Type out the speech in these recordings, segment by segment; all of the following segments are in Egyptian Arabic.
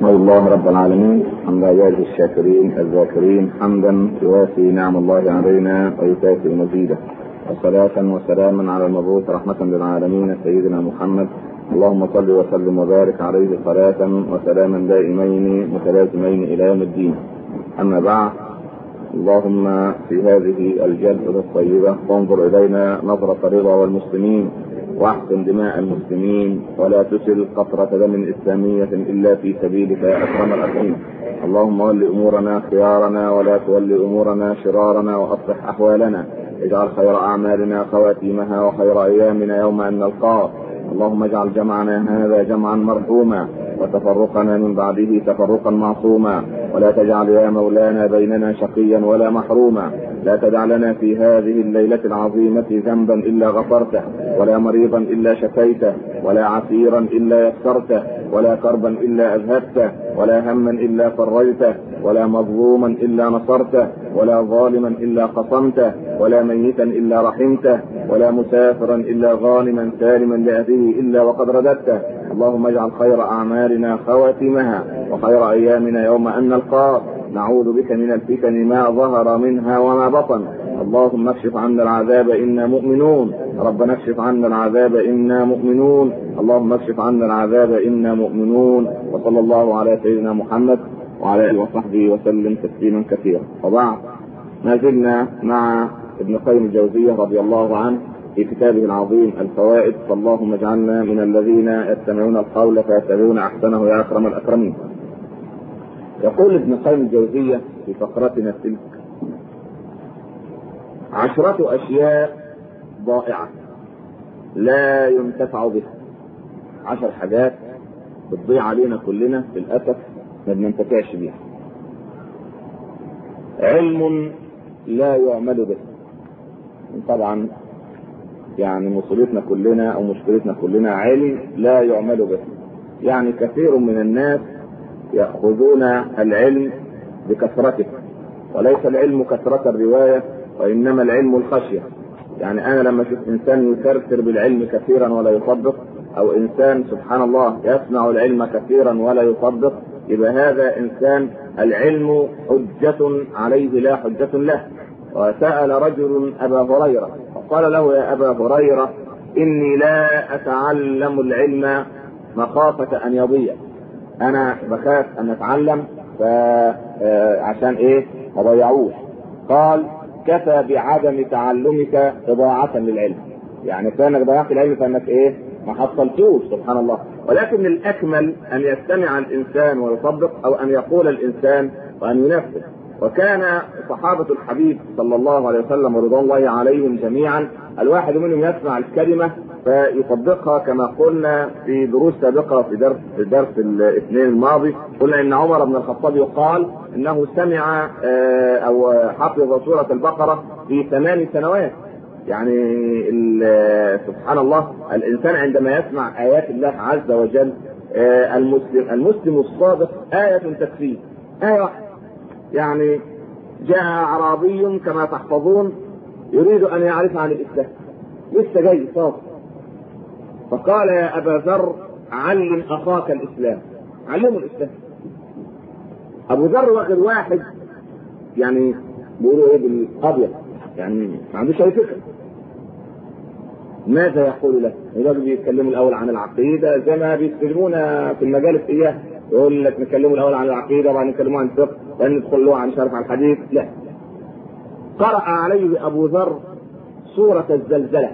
احمد الله رب العالمين حمد عباده الشاكرين الذاكرين حمدا يوافي نعم الله علينا ويكافئ مزيده وصلاة وسلاما على المبعوث رحمة للعالمين سيدنا محمد اللهم صل وسلم وبارك عليه صلاة وسلاما دائمين متلازمين إلى يوم الدين أما بعد اللهم في هذه الجلسة الطيبة وانظر إلينا نظرة رضا والمسلمين واحقن دماء المسلمين ولا تسل قطرة دم إسلامية إلا في سبيلك يا أكرم الأكرمين اللهم ول أمورنا خيارنا ولا تول أمورنا شرارنا وأصلح أحوالنا اجعل خير أعمالنا خواتيمها وخير أيامنا يوم أن نلقاك اللهم اجعل جمعنا هذا جمعا مرحوما وتفرقنا من بعده تفرقا معصوما ولا تجعل يا مولانا بيننا شقيا ولا محروما لا تدع لنا في هذه الليلة العظيمة ذنبا إلا غفرته ولا مريضا إلا شفيته ولا عسيرا إلا يسرته ولا كربا إلا أذهبته ولا هما إلا فرجته ولا مظلوما إلا نصرته ولا ظالما إلا قصمته ولا ميتا إلا رحمته ولا مسافرا إلا غانما سالما لأهله إلا وقد رددته اللهم اجعل خير أعمالنا خواتمها وخير أيامنا يوم أن نلقاك نعوذ بك من الفتن ما ظهر منها وما بطن اللهم اكشف عنا العذاب انا مؤمنون ربنا اكشف عنا العذاب انا مؤمنون اللهم اكشف عنا العذاب انا مؤمنون وصلى الله على سيدنا محمد وعلى اله وصحبه وسلم تسليما كثيرا وبعد ما زلنا مع ابن قيم الجوزيه رضي الله عنه في كتابه العظيم الفوائد فاللهم اجعلنا من الذين يستمعون القول فيتبعون احسنه يا اكرم الاكرمين. يقول ابن قيم الجوزيه في فقرتنا تلك عشرة أشياء ضائعة لا ينتفع بها عشر حاجات بتضيع علينا كلنا للأسف ما بننتفعش بيها علم لا يعمل به طبعا يعني مصيبتنا كلنا او مشكلتنا كلنا علم لا يعمل به يعني كثير من الناس ياخذون العلم بكثرته وليس العلم كثره الروايه وانما العلم الخشيه يعني انا لما اشوف انسان يكرر بالعلم كثيرا ولا يطبق او انسان سبحان الله يسمع العلم كثيرا ولا يطبق يبقى هذا انسان العلم حجة عليه لا حجة له وسأل رجل أبا هريرة فقال له يا أبا هريرة إني لا أتعلم العلم مخافة أن يضيع أنا بخاف أن أتعلم عشان إيه ما ضيعوش قال كفى بعدم تعلمك إضاعة للعلم يعني كانك ضيعت العلم فانك ايه ما حصلتوش سبحان الله ولكن الاكمل ان يستمع الانسان ويطبق او ان يقول الانسان وان ينفذ وكان صحابة الحبيب صلى الله عليه وسلم ورضوان الله عليهم جميعا الواحد منهم يسمع الكلمة فيطبقها كما قلنا في دروس سابقة في درس في الدرس الاثنين الماضي قلنا ان عمر بن الخطاب يقال انه سمع او حفظ سورة البقرة في ثمان سنوات يعني سبحان الله الانسان عندما يسمع ايات الله عز وجل المسلم المسلم الصادق آية تكفيه آية واحدة يعني جاء أعرابي كما تحفظون يريد أن يعرف عن الإسلام لسه جاي صادق فقال يا أبا ذر علم أخاك الإسلام علمه الإسلام أبو ذر واخد واحد يعني بيقولوا إيه بالأبيض يعني ما عندوش أي فكرة ماذا يقول له؟ الراجل بيتكلموا الاول عن العقيده زي ما بيتكلمونا في المجالس اياه يقول لك نتكلموا الاول عن العقيده وبعدين نتكلموا عن الفقه وبعدين ندخل له عن شرح الحديث لا قرأ عليه ابو ذر سورة الزلزلة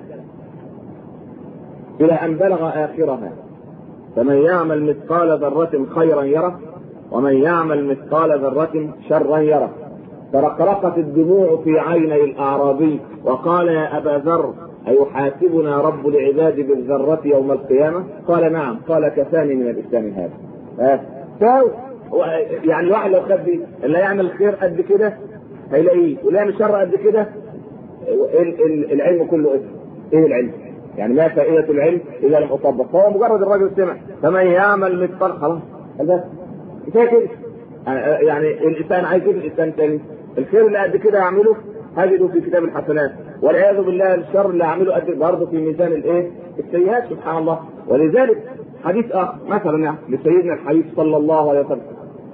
إلى أن بلغ آخرها فمن يعمل مثقال ذرة خيرا يره ومن يعمل مثقال ذرة شرا يره فرقرقت الدموع في عيني الأعرابي وقال يا أبا ذر أيحاسبنا رب العباد بالذرة يوم القيامة؟ قال نعم، قال كفاني من الإسلام هذا. ها؟ يعني الواحد لو خد اللي يعمل خير قد كده هيلاقيه، واللي يعمل شر قد كده العلم كله إيه؟ إيه العلم؟ يعني ما فائدة العلم إذا لم أطبق؟ فهو مجرد الرجل سمع فمن يعمل مثقال خلاص بس كفاية كده. يعني الإنسان عايز ايه الإنسان تاني؟ الخير اللي قد كده يعمله هجده في كتاب الحسنات والعياذ بالله الشر اللي عمله قد برضه في ميزان الايه؟ السيئات سبحان الله ولذلك حديث اخر مثلا يعني لسيدنا الحبيب صلى الله عليه وسلم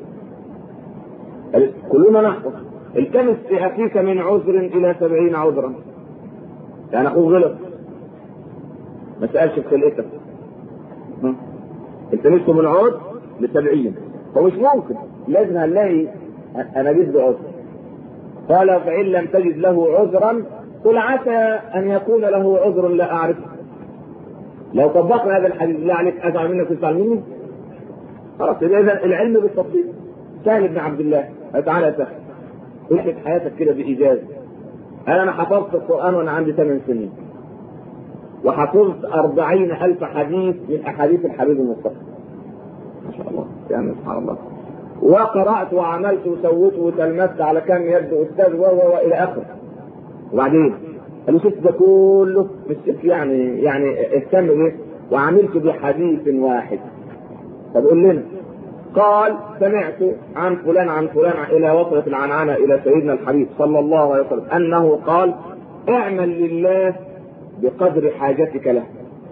كلنا نحفظ التمس في اخيك من عذر الى سبعين عذرا يعني اخوه غلط ما سالش في خلقتك التمسه من عذر لسبعين فمش ممكن لازم هنلاقي انا جد عذر قال فان لم تجد له عذرا قل عسى ان يكون له عذر لا اعرفه لو طبقنا هذا الحديث لا عليك ازعل منك تزعل مني خلاص اذا العلم بالتطبيق سهل بن عبد الله تعالى سهل احلف حياتك كده بايجاز انا انا حفظت القران وانا عندي ثمان سنين وحفظت أربعين ألف حديث من أحاديث الحبيب المصطفى ما شاء الله يعني سبحان الله وقرأت وعملت وسويت وتلمست على كم يد أستاذ و إلى آخره وبعدين قالوا شفت ده كله مش يعني يعني اهتم به وعملت بحديث واحد طب قول لنا قال سمعت عن فلان عن فلان الى وصلت العنعنه الى سيدنا الحبيب صلى الله عليه وسلم انه قال اعمل لله بقدر حاجتك له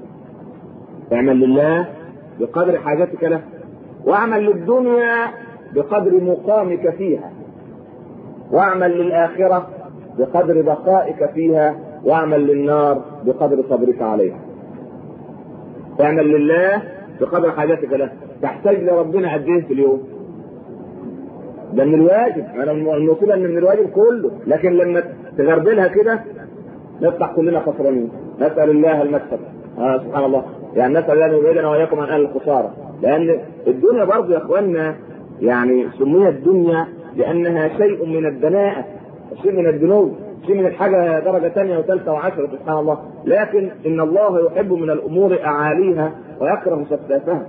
اعمل لله بقدر حاجتك له واعمل للدنيا بقدر مقامك فيها واعمل للآخرة بقدر بقائك فيها واعمل للنار بقدر صبرك عليها اعمل لله بقدر حاجتك له تحتاج لربنا قد ايه في اليوم ده من الواجب انا المصيبه ان من الواجب كله لكن لما تغربلها كده نطلع كلنا خسرانين نسال الله المكسب آه سبحان الله يعني نسال الله ان يبعدنا واياكم عن اهل الخساره لان الدنيا برضه يا اخواننا يعني سميت الدنيا لانها شيء من الدناءه شيء من الذنوب شيء من الحاجه درجه ثانيه وثالثه وعشره سبحان الله لكن ان الله يحب من الامور اعاليها ويكره سفسافها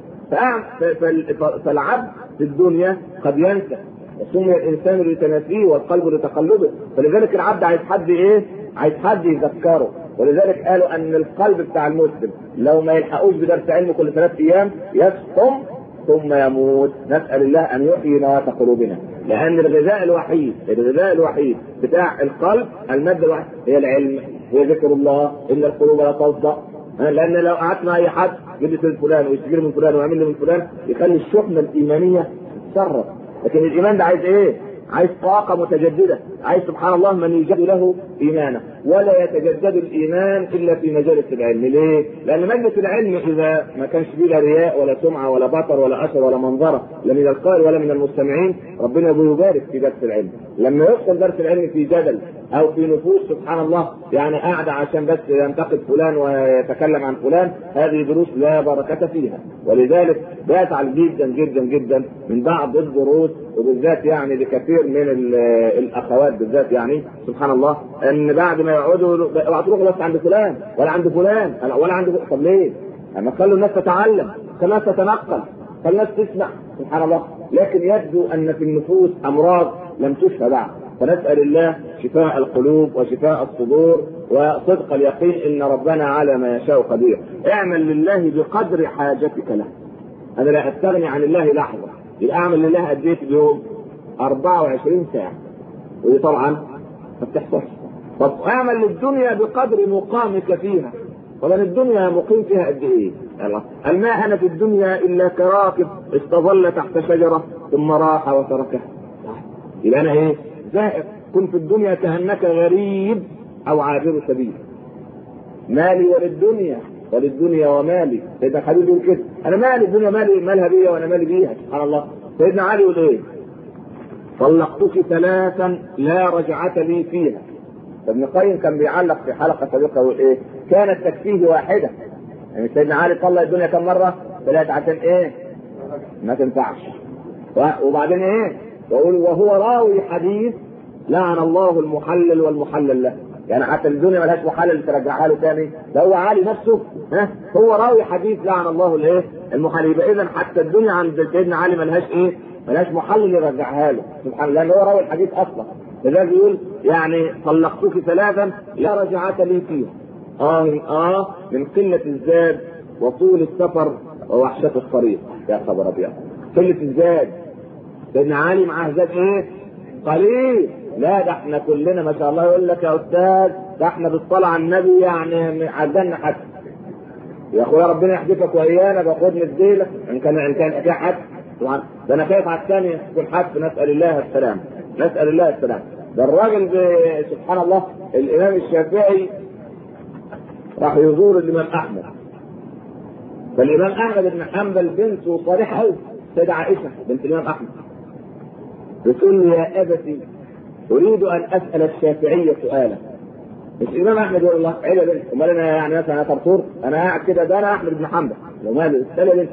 فالعبد في الدنيا قد ينسى سمي الانسان لتناسيه والقلب لتقلبه فلذلك العبد عايز حد ايه؟ عايز حد يذكره ولذلك قالوا ان القلب بتاع المسلم لو ما يلحقوش بدرس علم كل ثلاث ايام يسقم ثم يموت نسال الله ان يحيي نواه قلوبنا لان الغذاء الوحيد الغذاء الوحيد بتاع القلب الماده الوحيده هي العلم هي ذكر الله ان القلوب لا تصدق لان لو قعدت مع اي حد يجلس من فلان ويشتكي من فلان ويعمل لي من فلان يخلي الشحنه الايمانيه تتصرف لكن الايمان ده عايز ايه؟ عايز طاقة متجددة عايز سبحان الله من يجد له إيمانه ولا يتجدد الإيمان إلا في مجالس العلم ليه؟ لأن مجلس العلم إذا ما كانش فيه لا رياء ولا سمعة ولا بطر ولا أثر ولا منظرة لا من القارئ ولا من المستمعين ربنا يبارك في درس العلم لما يدخل درس العلم في جدل أو في نفوس سبحان الله يعني قاعدة عشان بس ينتقد فلان ويتكلم عن فلان هذه دروس لا بركة فيها ولذلك بزعل جدا جدا جدا من بعض الدروس وبالذات يعني لكثير من الاخوات بالذات يعني سبحان الله ان بعد ما يقعدوا اوعى تروحوا بس عند فلان ولا عند فلان ولا عند طب ليه؟ اما خلوا الناس تتعلم خلوا الناس تتنقل خلوا الناس تسمع سبحان الله لكن يبدو ان في النفوس امراض لم تشفى بعد فنسال الله شفاء القلوب وشفاء الصدور وصدق اليقين ان ربنا على ما يشاء قدير اعمل لله بقدر حاجتك له انا لا استغني عن الله لحظه يبقى اعمل لله قد ايه في اليوم 24 ساعه ودي طبعا ما بتحصلش طب اعمل للدنيا بقدر مقامك فيها طبعا الدنيا مقيم فيها قد ايه؟ الله الماء انا في الدنيا الا كراكب استظل تحت شجره ثم راح وتركها يبقى انا ايه؟ زائر كن في الدنيا كانك غريب او عابر سبيل مالي وللدنيا وللدنيا ومالي سيدنا خليل يقول كده انا مالي الدنيا مالي مالها بيا وانا مالي بيها سبحان الله سيدنا علي يقول ايه؟ طلقتك ثلاثا لا رجعة لي فيها ابن القيم كان بيعلق في حلقة سابقة يقول ايه؟ كانت تكفيه واحدة يعني سيدنا علي طلق الدنيا كم مرة؟ ثلاثة عشان ايه؟ ما تنفعش وبعدين ايه؟ يقول وهو راوي حديث لعن الله المحلل والمحلل له يعني حتى الدنيا ملهاش محلل ترجعها له تاني ده هو علي نفسه ها هو راوي حديث لعن الله الايه المحلل يبقى اذا حتى الدنيا عند سيدنا علي ملهاش ايه ملهاش محلل يرجعها له سبحان الله لان هو راوي الحديث اصلا لذلك يقول يعني طلقتك ثلاثا لا رجعة لي فيها اه اه من قلة الزاد وطول السفر ووحشة الطريق يا خبر ابيض قلة الزاد سيدنا علي معاه زاد ايه قليل لا ده احنا كلنا ما شاء الله يقول لك يا استاذ ده احنا بالصلاه على النبي يعني عدلنا حتى يا اخويا ربنا يحدثك وايانا باخدني بديلك ان كان ان كان في حد طبعا ده انا خايف على الثانيه تكون حد نسال الله السلام نسال الله السلام ده الراجل سبحان الله الامام الشافعي راح يزور الامام احمد فالامام احمد بن حنبل بنته صالحه قوي سيدة عائشه بنت الامام احمد بتقول لي يا ابتي اريد ان اسال الشافعي سؤالا مش الامام احمد يقول الله عيب يا بنت امال انا يعني مثلا انا طرطور انا قاعد كده ده انا احمد بن حنبل لو مال اسال يا بنت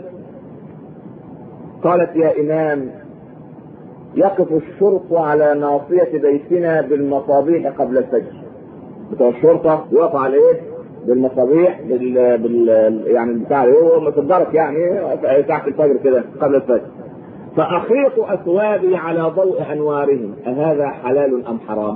قالت يا امام يقف الشرط على ناصية بيتنا بالمصابيح قبل الفجر. بتوع الشرطة يقف على ايه؟ بالمصابيح بال, بال... يعني بتاع ايه مصدرك يعني ساعة الفجر كده قبل الفجر. فأخيط أثوابي على ضوء أنوارهم أهذا حلال أم حرام؟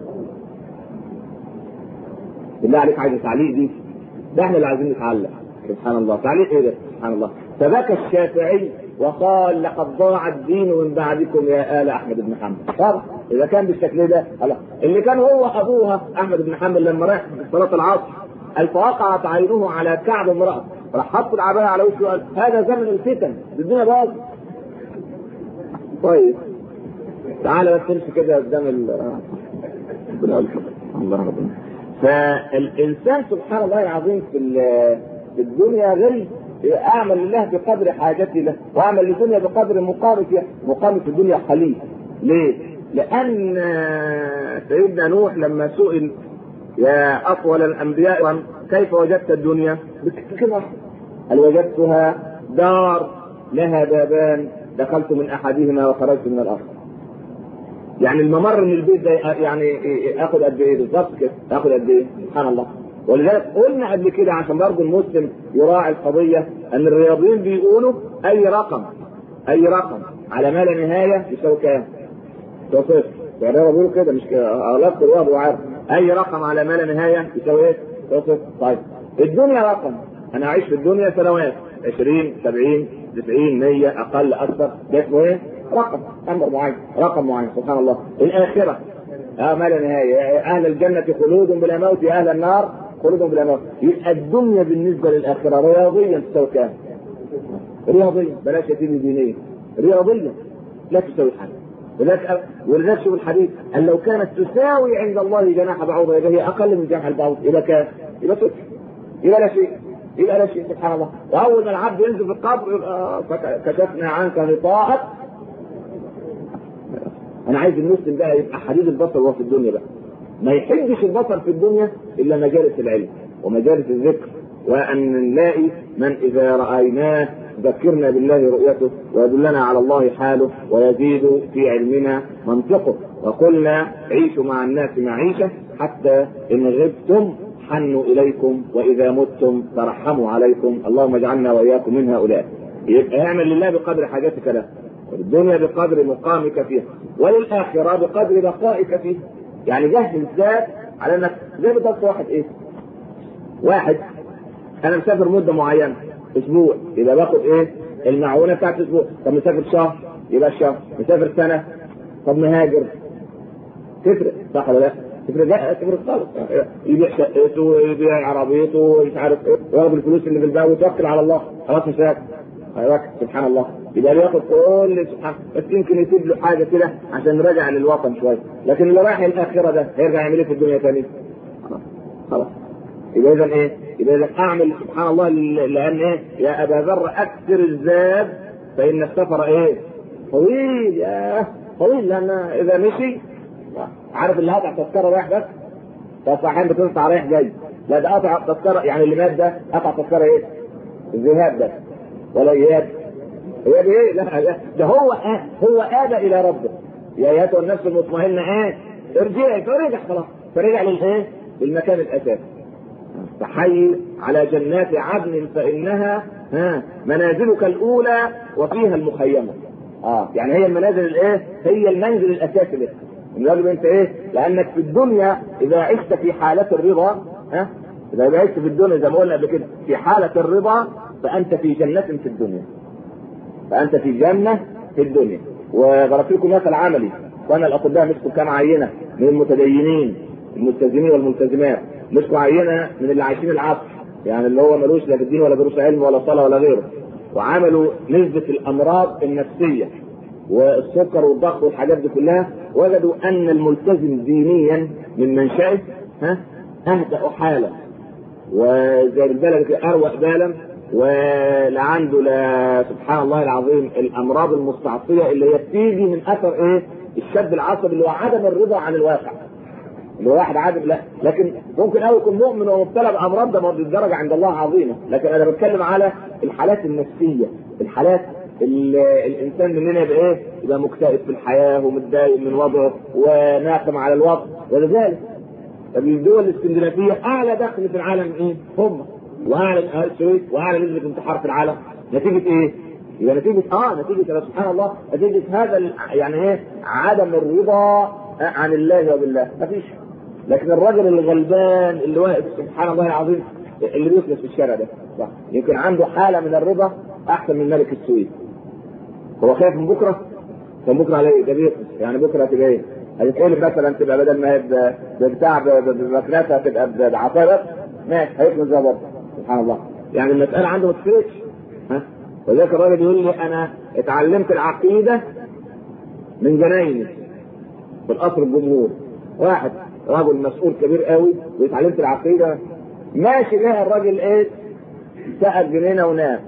بالله عليك عايز تعليق دي ده احنا اللي عايزين نتعلق سبحان الله تعليق ايه ده سبحان الله فبكى الشافعي وقال لقد ضاع الدين من بعدكم يا ال احمد بن حنبل طبعا اذا كان بالشكل ده خلاص اللي كان هو ابوها احمد بن حنبل لما راح صلاه العصر قال فوقعت عينه على كعب امراه راح حط العبايه على وشه وقال هذا زمن الفتن الدنيا باظت طيب تعالى بس تمشي كده قدام ال الله ربنا فالانسان سبحان الله العظيم في في الدنيا غير اعمل لله بقدر حاجتي له واعمل للدنيا بقدر مقامتي مقامة الدنيا قليل ليه؟ لان سيدنا نوح لما سئل يا اطول الانبياء كيف وجدت الدنيا؟ كده هل وجدتها دار لها بابان دخلت من احدهما وخرجت من الاخر يعني الممر من البيت ده يعني اخد قد ايه بالظبط كده اخد قد ايه سبحان الله ولذلك قلنا قبل كده عشان برضه المسلم يراعي القضيه ان الرياضيين بيقولوا اي رقم اي رقم على ما لا نهايه يساوي كام؟ يساوي صفر يعني الرياضه بيقولوا كده مش اغلب الرياضه وعارف اي رقم على ما لا نهايه يساوي ايه؟ يساوي صفر طيب الدنيا رقم انا اعيش في الدنيا سنوات 20 70 90 100 اقل اكثر ده اسمه ايه؟ رقم امر معين رقم معين سبحان الله الاخره اه ما لا نهايه اهل الجنه خلود بلا موت اهل النار خلود بلا موت يبقى الدنيا بالنسبه للاخره رياضيا تساوي كام؟ رياضيا بلاش يتيم دينيا رياضيا لا تساوي حاجه ولذلك ولذلك شوف الحديث ان لو كانت تساوي عند الله جناح بعوضه يبقى هي اقل من جناح البعوض يبقى كام؟ يبقى صفر يبقى لا شيء يبقى لا شيء سبحان الله واول ما العبد ينزل في القبر يبقى كشفنا عنك غطاءك انا عايز المسلم بقى يبقى حديد البصر وهو في الدنيا بقى ما يحبش البصر في الدنيا الا مجالس العلم ومجالس الذكر وان نلاقي من اذا رايناه ذكرنا بالله رؤيته ويدلنا على الله حاله ويزيد في علمنا منطقه وقلنا عيشوا مع الناس معيشه حتى ان غبتم حنوا اليكم واذا متم ترحموا عليكم اللهم اجعلنا واياكم من هؤلاء يبقى اعمل لله بقدر حاجتك له والدنيا بقدر مقامك فيها وللآخرة بقدر بقائك فيها يعني جهز ذات على انك زي بالضبط واحد ايه؟ واحد انا مسافر مدة معينة اسبوع يبقى باخد ايه؟ المعونة بتاعت اسبوع طب مسافر شهر يبقى الشهر مسافر سنة طب مهاجر تفرق صح ولا لا؟ تفرق لا تفرق خالص يبيع شقته يبيع عربيته مش عارف ايه وياخد الفلوس اللي في الباب ويتوكل على الله خلاص مسافر سبحان الله يبقى بياخد كل سبحان بس يمكن يسيب له حاجه كده عشان راجع للوطن شويه لكن اللي رايح الاخره ده هيرجع يعمل ايه في الدنيا تاني؟ خلاص خلاص يبقى اذا ايه؟ يبقى اذا اعمل سبحان الله لان ايه؟ يا ابا ذر اكثر الزاد فان السفر ايه؟ طويل يا طويل لان اذا مشي عارف اللي هقطع تذكره رايح بس بس احيانا بتقطع رايح جاي لا ده قطع تذكره يعني اللي مات ده قطع تذكره ايه؟ الذهاب ده ولا اياب اياب ايه؟ لا ده هو آه هو ابى الى ربه يا ايتها النفس المطمئنه ايه؟ ارجعي فرجع خلاص فرجع للايه؟ للمكان الاساسي تحي على جنات عدن فانها ها منازلك الاولى وفيها المخيمه اه يعني هي المنازل الايه؟ هي المنزل الاساسي لك الراجل انت ايه؟ لانك في الدنيا اذا عشت في حاله الرضا ها اذا عشت في الدنيا زي ما قلنا قبل كده في حاله الرضا فانت في جنه في الدنيا فانت في جنه في الدنيا وضربت لكم مثل عملي وانا الاطباء مسكوا كام عينه من المتدينين الملتزمين والملتزمات مسكوا عينه من اللي عايشين العصر يعني اللي هو ملوش لا في الدين ولا دروس علم ولا صلاه ولا غيره وعملوا نسبه الامراض النفسيه والسكر والضغط والحاجات دي كلها وجدوا ان الملتزم دينيا من منشأه ها اهدأ حالا وزي البلد كده اروق بالا ولا عنده لا سبحان الله العظيم الامراض المستعصيه اللي هي بتيجي من اثر ايه؟ الشد العصبي اللي هو عدم الرضا عن الواقع. اللي هو واحد عادم لا لكن ممكن قوي يكون مؤمن ومبتلى بامراض ده بالدرجه عند الله عظيمه، لكن انا بتكلم على الحالات النفسيه، الحالات الانسان مننا يبقى ايه؟ يبقى مكتئب في الحياه ومتضايق من وضعه وناقم على الوضع ولذلك الدول الاسكندنافيه اعلى دخل في العالم ايه؟ هم واعلى السويس واعلى نسبه انتحار في العالم نتيجه ايه؟ يبقى نتيجه اه نتيجه سبحان الله نتيجه هذا يعني ايه؟ عدم الرضا عن الله وبالله مفيش لكن الرجل الغلبان اللي واقف سبحان الله العظيم اللي بيفلس في الشارع ده صح يمكن عنده حاله من الرضا احسن من ملك السويس هو خايف من بكره كان بكره عليه ده بيفلس يعني بكره تبقى ايه؟ هتتقلب مثلا تبقى بدل ما هي بتاع بمكنسه تبقى بعصايه ماشي هيفلس زي برضه سبحان الله يعني المساله عنده ما تفرقش ها ولذلك الراجل يقول لي انا اتعلمت العقيده من جنايني في القصر الجمهوري واحد رجل مسؤول كبير قوي واتعلمت العقيده ماشي لها الراجل ايه سأل جنينه ونام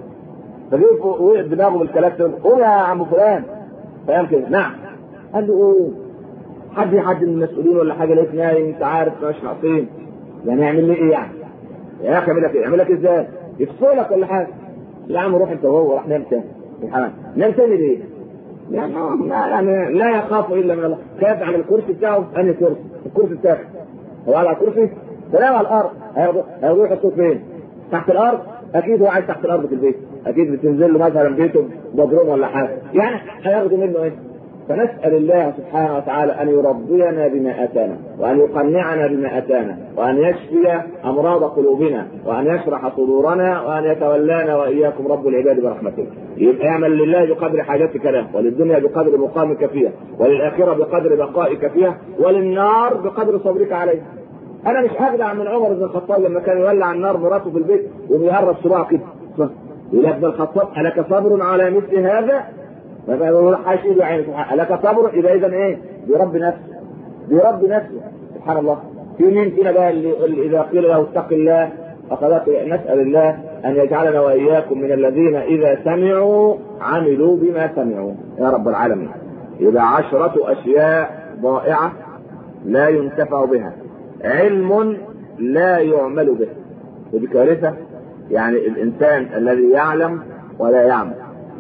فجيب وقف دماغه بالكلام قول يا عم فلان فقام كده نعم قال له قول حد حد من المسؤولين ولا حاجه لقيت نايم انت عارف مش ناقصين يعني يعمل لي ايه يعني؟ يا اخي يعمل لك ايه؟ يعمل لك ازاي؟ يفصلك ولا حاجه يا عم روح انت وهو راح نام تاني سبحان نام تاني ليه؟ يعني يعني لا يخاف الا من الله خاف على الكرسي بتاعه انهي كرسي؟ الكرسي بتاعه هو على الكرسي؟ سلام على الارض هيروح يحطوه فين؟ تحت الارض؟ اكيد هو عايز تحت الارض في البيت اكيد بتنزل له مثلا بيته بدروم ولا حاجه يعني هياخدوا منه ايه؟ فنسأل الله سبحانه وتعالى أن يرضينا بما أتانا وأن يقنعنا بما أتانا وأن يشفي أمراض قلوبنا وأن يشرح صدورنا وأن يتولانا وإياكم رب العباد برحمته يبقى اعمل لله بقدر حاجتك له وللدنيا بقدر مقامك فيها وللآخرة بقدر بقائك فيها وللنار بقدر صبرك عليها أنا مش هجدع من عمر بن الخطاب لما كان يولع النار مراته في البيت ويقرب صباعه كده يقول ابن الخطاب ألك صبر على مثل هذا؟ فبقى حاش ايده عينه لك صبر يبقى اذا ايه؟ بيربي نفسه بيربي نفسه سبحان الله في مين فينا بقى اللي, اللي اذا قيل له اتق الله اخذت نسال الله ان يجعلنا واياكم من الذين اذا سمعوا عملوا بما سمعوا يا رب العالمين يبقى عشرة اشياء ضائعة لا ينتفع بها علم لا يعمل به ودي كارثة يعني الانسان الذي يعلم ولا يعمل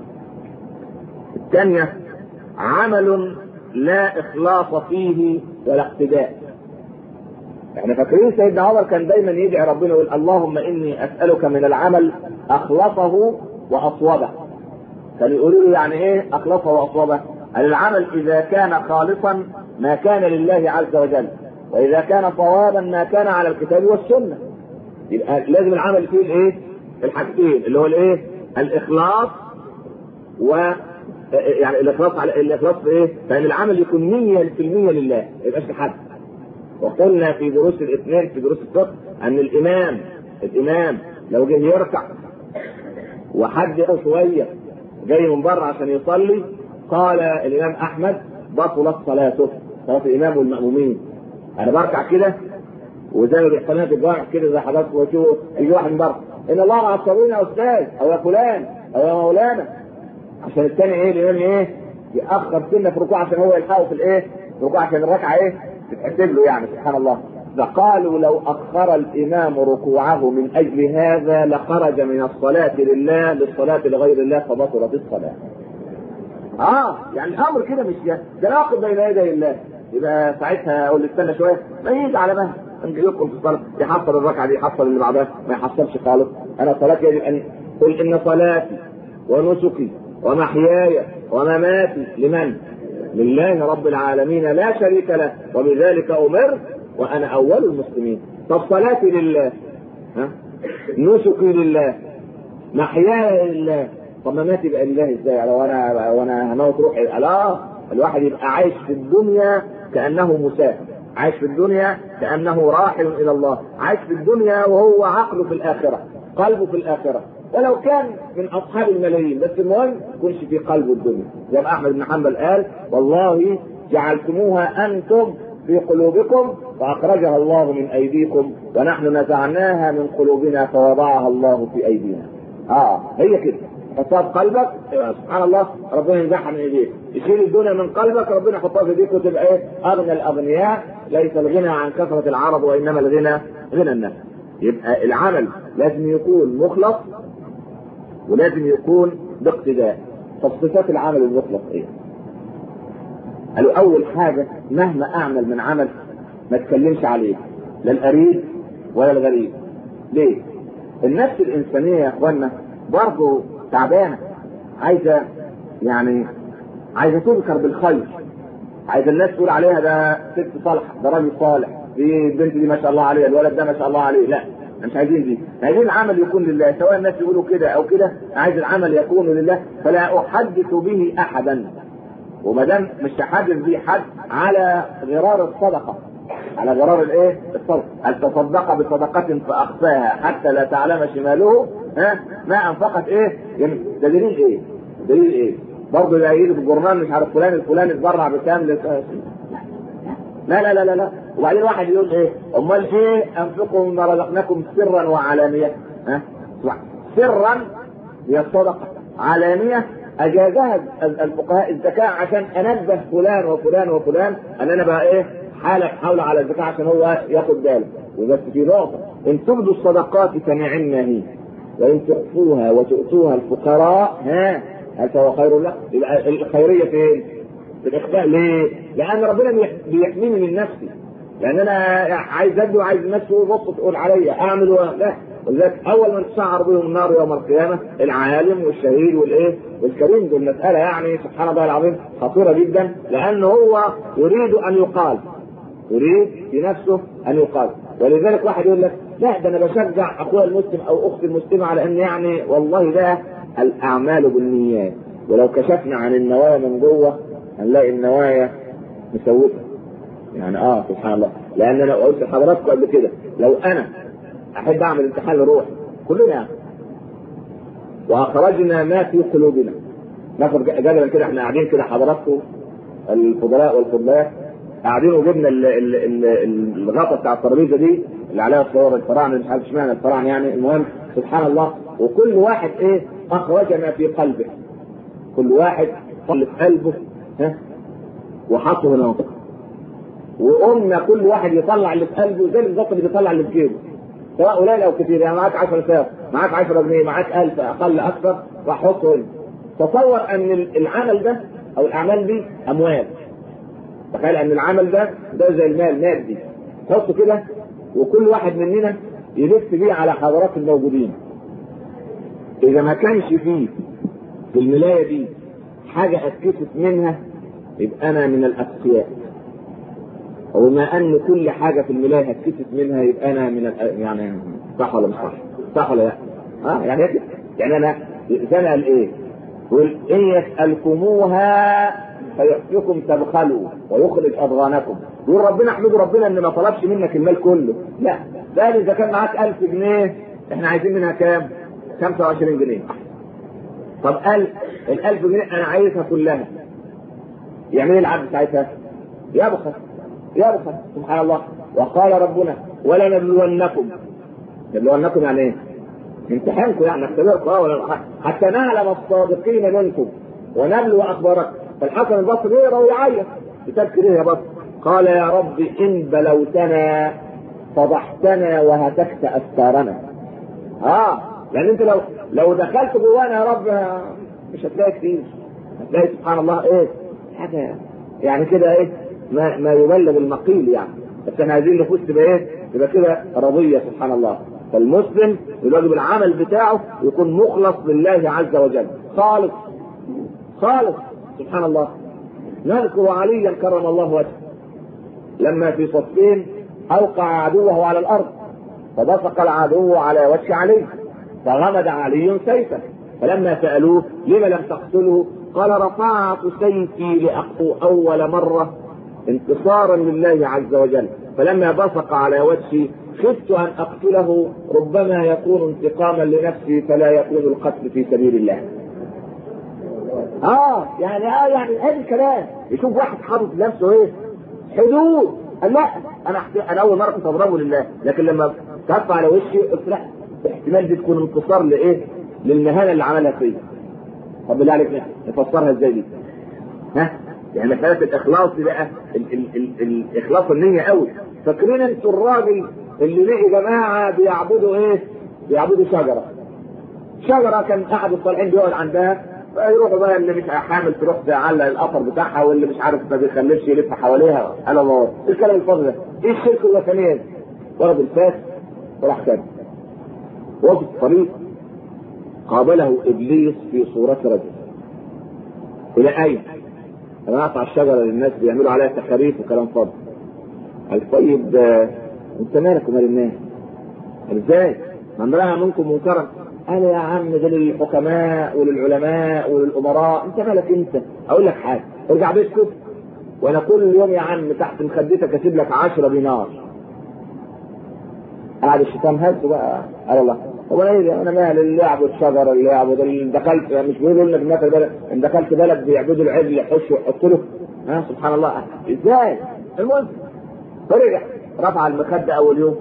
الثانية عمل لا إخلاص فيه ولا اقتداء. احنا فاكرين سيدنا عمر كان دايما يدعي ربنا يقول اللهم إني أسألك من العمل أخلصه وأصوبه. كانوا يقولوا له يعني إيه أخلصه وأصوبه؟ قال العمل إذا كان خالصا ما كان لله عز وجل وإذا كان صوابا ما كان على الكتاب والسنة. يبقى لازم العمل فيه الإيه؟ الحاجتين اللي هو الإيه؟ الإخلاص و يعني الاخلاص على الاخلاص في ايه؟ فان العمل يكون 100% لله ما يبقاش لحد. وقلنا في دروس الاثنين في دروس الفقه ان الامام الامام لو جه يركع وحد شويه جاي من بره عشان يصلي قال الامام احمد بطلت صلاته صلاه الامام والمامومين. انا بركع كده وزي ما بيحصل لنا في الجامع كده زي حضرتك وتشوف يجي واحد من بره ان الله مع الصابرين يا استاذ او يا فلان او يا مولانا عشان الثاني ايه الامام ايه ياخر سنه في الركوع عشان هو يلحقه في الايه الركوع عشان الركعه ايه تتحسب له يعني سبحان الله فقالوا لو اخر الامام ركوعه من اجل هذا لخرج من الصلاه لله للصلاه لغير الله فبطلت الصلاه اه يعني الامر كده مش ده ناقض بين يدي الله يبقى ساعتها اقول استنى شويه ما يجي على مهل يدخل في الصلاه يحصل الركعه دي يحصل اللي بعدها ما يحصلش خالص انا صلاتي يجب ان قل ان صلاتي ونسكي ومحياي ومماتي لمن؟ لله رب العالمين لا شريك له وبذلك امرت وانا اول المسلمين طب صلاتي لله ها نسكي لله محياي لله طب مماتي بقى لله ازاي لو انا وانا هموت روحي لا الواحد يبقى عايش في الدنيا كانه مسافر عايش في الدنيا كانه راحل الى الله عايش في الدنيا وهو عقله في الاخره قلبه في الاخره ولو كان من اصحاب الملايين بس المهم يكونش في قلبه الدنيا زي ما احمد بن حنبل قال والله جعلتموها انتم في قلوبكم فاخرجها الله من ايديكم ونحن نزعناها من قلوبنا فوضعها الله في ايدينا. اه هي كده حطها في قلبك سبحان الله ربنا ينزعها من ايديك يشيل الدنيا من قلبك ربنا يحطها في ايديك وتبقى ايه اغنى الاغنياء ليس الغنى عن كثره العرب وانما الغنى غنى النفس يبقى العمل لازم يكون مخلص ولازم يكون باقتداء طب صفات العمل المخلص ايه؟ قالوا اول حاجه مهما اعمل من عمل ما تكلمش عليه لا القريب ولا الغريب ليه؟ النفس الانسانيه يا اخوانا برضه تعبانه عايزه يعني عايزه تذكر بالخير عايزه الناس تقول عليها ده ست صالحه ده راجل صالح دي البنت دي ما شاء الله عليها الولد ده ما شاء الله عليه لا مش عايزين دي عايزين العمل يكون لله سواء الناس يقولوا كده او كده عايز العمل يكون لله فلا احدث به احدا وما دام مش تحدث به حد على غرار الصدقه على غرار الايه؟ الصدقه هل تصدق بصدقه فاخفاها حتى لا تعلم شماله ها ما انفقت ايه؟ يعني ده دليل ايه؟ دليل ايه؟ برضه لا يجي في الجورنال مش عارف فلان الفلاني اتبرع بكام لا لا لا لا لا وبعدين واحد يقول ايه؟ امال ايه انفقوا مما رزقناكم سرا وعلانيه؟ ها؟ سرا هي الصدقه علانيه اجازها الفقهاء الزكاه عشان انبه فلان وفلان وفلان ان انا بقى ايه؟ حالة حول على الزكاه عشان هو ياخد باله وبس في نقطه ان تبدوا الصدقات فنعم هي وان تخفوها وتؤتوها الفقراء ها هل فهو خير لك؟ يبقى الخيريه فين؟ في الاخفاء ليه؟ لان ربنا بيحميني من نفسي لان انا عايز ادي وعايز الناس تقول بص تقول عليا اعمل ولا لا ولذلك اول من تسعر بهم النار يوم القيامه العالم والشهيد والايه والكريم دول مساله يعني سبحان الله العظيم خطيره جدا لانه هو يريد ان يقال يريد في نفسه ان يقال ولذلك واحد يقول لك لا ده انا بشجع اخويا المسلم او اختي المسلمه على ان يعني والله ده الاعمال بالنيات ولو كشفنا عن النوايا من جوه هنلاقي النوايا مسوسه يعني اه سبحان الله لان انا قلت لحضراتكم قبل كده لو انا احب اعمل امتحان لروح كلنا يعني واخرجنا ما في قلوبنا ناخد جدلا كده احنا قاعدين كده حضراتكم الفضلاء والفضلات قاعدين وجبنا الغطا بتاع الترابيزه دي اللي عليها صور الفراعنه مش عارف اشمعنى الفراعنه يعني المهم سبحان الله وكل واحد ايه اخرج ما في قلبه كل واحد اللي في قلبه ها وحطه هنا وقمنا كل واحد يطلع اللي في قلبه زي بالظبط اللي بيطلع اللي في جيبه سواء قليل او كثير يعني معاك 10 ساعات معاك 10 جنيه معاك 1000 اقل اكثر راح حطه هنا تصور ان العمل ده او الاعمال دي اموال تخيل ان العمل ده ده زي المال مادي حطه كده وكل واحد مننا يلف بيه على حضرات الموجودين اذا ما كانش فيه في الملايه دي حاجه اتكسف منها يبقى انا من الاتقياء وبما ان كل حاجه في الملايه هتكسف منها يبقى انا من يعني صح ولا مش صح؟ صح ولا لا؟ اه يعني كده يعني انا زي قال ايه؟ يقول ان يسالكموها فيحفكم تبخلوا ويخرج اضغانكم يقول ربنا احمدوا ربنا ان ما طلبش منك المال كله لا ده اذا كان معاك 1000 جنيه احنا عايزين منها كام؟ 25 جنيه طب قال ال 1000 جنيه انا عايزها كلها يعمل ايه العبد ساعتها؟ يبخل يبخل سبحان الله وقال ربنا ولنبلونكم نبلونكم يعني ايه؟ امتحانكم يعني نختبركم ولا حتى نعلم الصادقين منكم ونبلو اخباركم فالحسن البصري يقرا ويعيط بتذكر ايه يا بصر؟ قال يا رب ان بلوتنا فضحتنا وهتكت استارنا. اه لان انت لو لو دخلت جوانا يا رب مش هتلاقي كتير هتلاقي سبحان الله ايه؟ حاجه يعني كده ايه؟ ما ما يبلغ المقيل يعني بس احنا عايزين نفوس تبقى ايه؟ تبقى كده رضيه سبحان الله فالمسلم الواجب العمل بتاعه يكون مخلص لله عز وجل خالص خالص سبحان الله نذكر عليا كرم الله وجهه لما في صفين اوقع عدوه على الارض فبصق العدو على وجه علي فغمد علي سيفه فلما سالوه لم لم تقتله قال رفعت سيفي لاقتل اول مره انتصارا لله عز وجل فلما بصق على وجهي خفت ان اقتله ربما يكون انتقاما لنفسي فلا يكون القتل في سبيل الله. اه يعني اه يعني هذا الكلام يشوف واحد حاطط نفسه ايه؟ حدود قال لا انا انا اول مره كنت اضربه لله لكن لما كف على وشي قلت لا احتمال دي تكون انتصار لايه؟ للمهانه اللي عملها فيا. طب بالله عليك نفسرها ازاي دي؟ ها؟ يعني مسألة الإخلاص دي بقى ال ال ال الإخلاص النية قوي فاكرين أنتوا الراجل اللي لقي جماعة بيعبدوا إيه؟ بيعبدوا شجرة شجرة كان أحد الصالحين بيقعد عندها فيروحوا بقى اللي مش حامل تروح تعلق الأثر بتاعها واللي مش عارف ما بيخليش يلف حواليها قال الله إيه الكلام الفاضي ده؟ إيه الشرك الوثنية دي؟ ورد الفاس وراح كده وفي الطريق قابله إبليس في صورة رجل إلى أين؟ انا اقطع الشجره للناس بيعملوا عليها تخاريف وكلام فاضي. قال طيب انت مالك ومال الناس؟ قال ازاي؟ من راى منكم منكرا قال يا عم ده للحكماء وللعلماء وللامراء انت مالك انت؟ اقول لك حاجه ارجع بيتكم وانا كل يوم يا عم تحت مخدتك اسيب لك 10 دينار. قعد الشيطان هز بقى قال الله هو انا ايه انا مالي اللي يعبد شجر اللي يعبد اللي دخلت مش بيقولوا لنا في مثل بلد ان دخلت بلد بيعبدوا العجل يحشوا يحطوا له ها سبحان الله ازاي؟ المهم فرجع رفع المخده اول يوم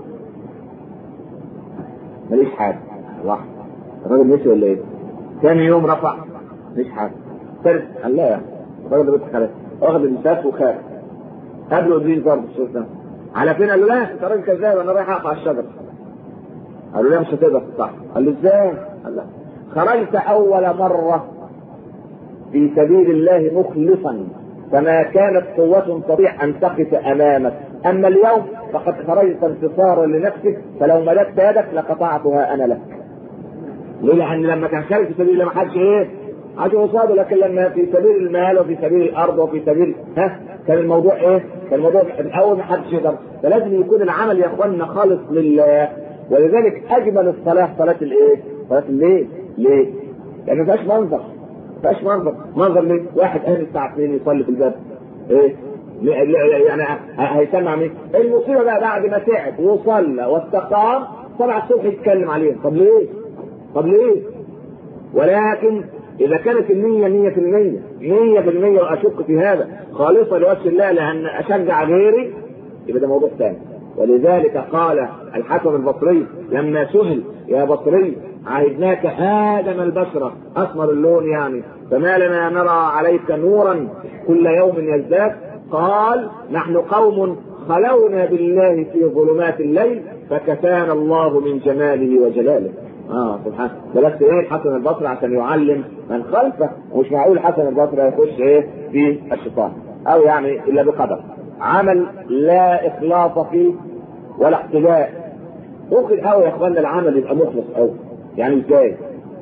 ماليش حاجه واحد الراجل مشي ولا ايه؟ ثاني يوم رفع ماليش حاجه ثالث قال لا يا الراجل ده بيضحك عليا واخد المساس وخارج قابله ابليس برضه الشيطان على فين؟ قال له لا انت راجل كذاب انا رايح اقطع الشجره قالوا له مش هتقدر تطلع قال له ازاي؟ قال لا خرجت اول مره في سبيل الله مخلصا فما كانت قوة تستطيع أن تقف أمامك، أما اليوم فقد خرجت انتصارا لنفسك فلو مددت يدك لقطعتها أنا لك. ليه؟ لأن لما كان خارج في سبيل الله ما حدش إيه؟ حاجة قصاده لكن لما في سبيل المال وفي سبيل الأرض وفي سبيل ها كان الموضوع إيه؟ كان الموضوع الأول ما حدش يقدر، فلازم يكون العمل يا إخواننا خالص لله ولذلك اجمل الصلاه صلاه الايه؟ صلاه الليل ليه؟ لان ما فيهاش منظر ما فيهاش منظر منظر ليه؟ واحد قام الساعه 2 يصلي في الباب ايه؟ يعني هيسمع مين؟ المصيبه بقى بعد ما تعب وصلى واستقام طلع الصبح يتكلم عليها طب ليه؟ طب ليه؟ ولكن إذا كانت النية مية في المية مية في المية وأشك في هذا خالصة لوجه الله لأن أشجع غيري يبقى ده موضوع ثاني ولذلك قال الحسن البصري لما سئل يا بصري عهدناك آدم البشرة أسمر اللون يعني فما لنا نرى عليك نورا كل يوم يزداد قال نحن قوم خلونا بالله في ظلمات الليل فكفانا الله من جماله وجلاله اه سبحان بس ايه الحسن البصري عشان يعلم من خلفه ومش معقول الحسن البصري يخش ايه في الشيطان او يعني الا بقدر عمل لا اخلاص فيه ولا اقتداء ممكن قوي يا اخوانا العمل يبقى مخلص قوي يعني ازاي؟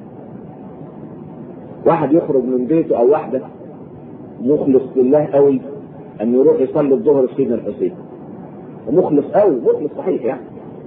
واحد يخرج من بيته او واحده مخلص لله قوي ان يروح يصلي الظهر في سيدنا الحسين مخلص قوي مخلص صحيح يعني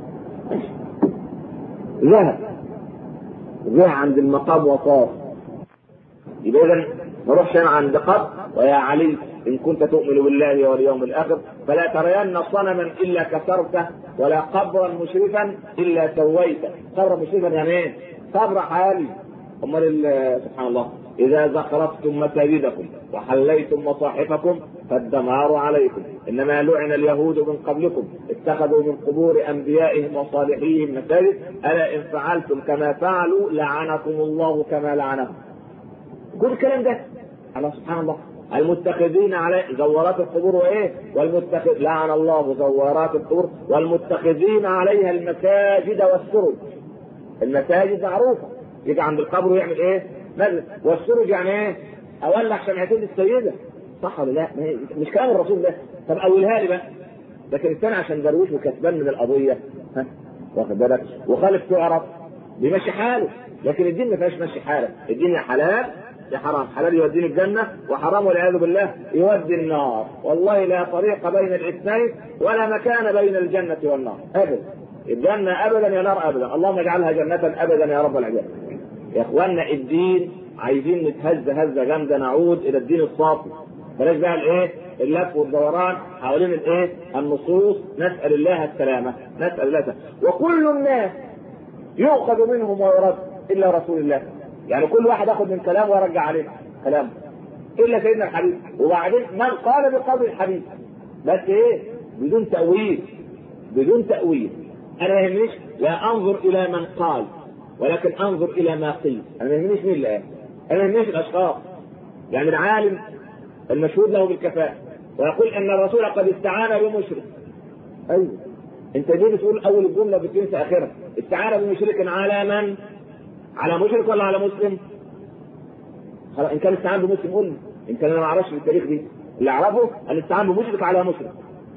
ذهب جه عند المقام وطاف يبقى اذا ما اروحش انا عند قبر ويا علي ان كنت تؤمن بالله واليوم الاخر فلا ترين صنما الا كسرته ولا قبرا مشرفا الا سويته قبرا مشرفا يعني ايه؟ قبر حالي امال سبحان الله اذا زخرفتم مساجدكم وحليتم مصاحفكم فالدمار عليكم انما لعن اليهود من قبلكم اتخذوا من قبور انبيائهم وصالحيهم مساجد الا ان فعلتم كما فعلوا لعنكم الله كما لعنهم كل الكلام ده على سبحان الله المتخذين على زوارات القبور وايه؟ والمتخذ لعن الله زوارات القبور والمتخذين عليها المساجد والسرج. المساجد معروفه يجي عند القبر ويعمل ايه؟ مجلس والسرج يعني ايه؟ اولع شمعتين السيده صح ولا لا؟ مش كلام الرسول ده طب اولها لي بقى لكن الثاني عشان درويش وكسبان من القضيه ها واخد بالك وخالف تعرف بيمشي حاله لكن الدين ما فيهاش مشي حاله الدين يا حلال يا حرام حلال يوديني الجنة وحرام والعياذ بالله يودي النار والله لا طريق بين الاثنين ولا مكان بين الجنة والنار أبدا الجنة أبدا يا نار أبدا اللهم اجعلها جنة أبدا يا رب العباد يا إخواننا الدين عايزين نتهز هزة جامدة نعود إلى الدين الصافي بلاش بقى الايه اللف والدوران حوالين الايه النصوص نسال الله السلامه نسال الله السلامة. وكل الناس يؤخذ منهم ويرد الا رسول الله يعني كل واحد ياخذ من كلامه ويرجع عليه كلامه الا سيدنا الحبيب وبعدين من قال بقول الحبيب بس ايه بدون تاويل بدون تاويل انا ما يهمنيش لا انظر الى من قال ولكن انظر الى ما قيل انا ما يهمنيش مين اللي قال انا ما يهمنيش الاشخاص يعني العالم المشهود له بالكفاءة ويقول ان الرسول قد استعان بمشرك ايوه انت ليه بتقول اول الجمله بتنسى اخرها استعان بمشرك على من؟ على مشرك ولا على مسلم؟ خلاص ان كان استعان بمسلم قول ان كان انا ما اعرفش التاريخ دي اللي اعرفه ان استعان بمشرك على مشرك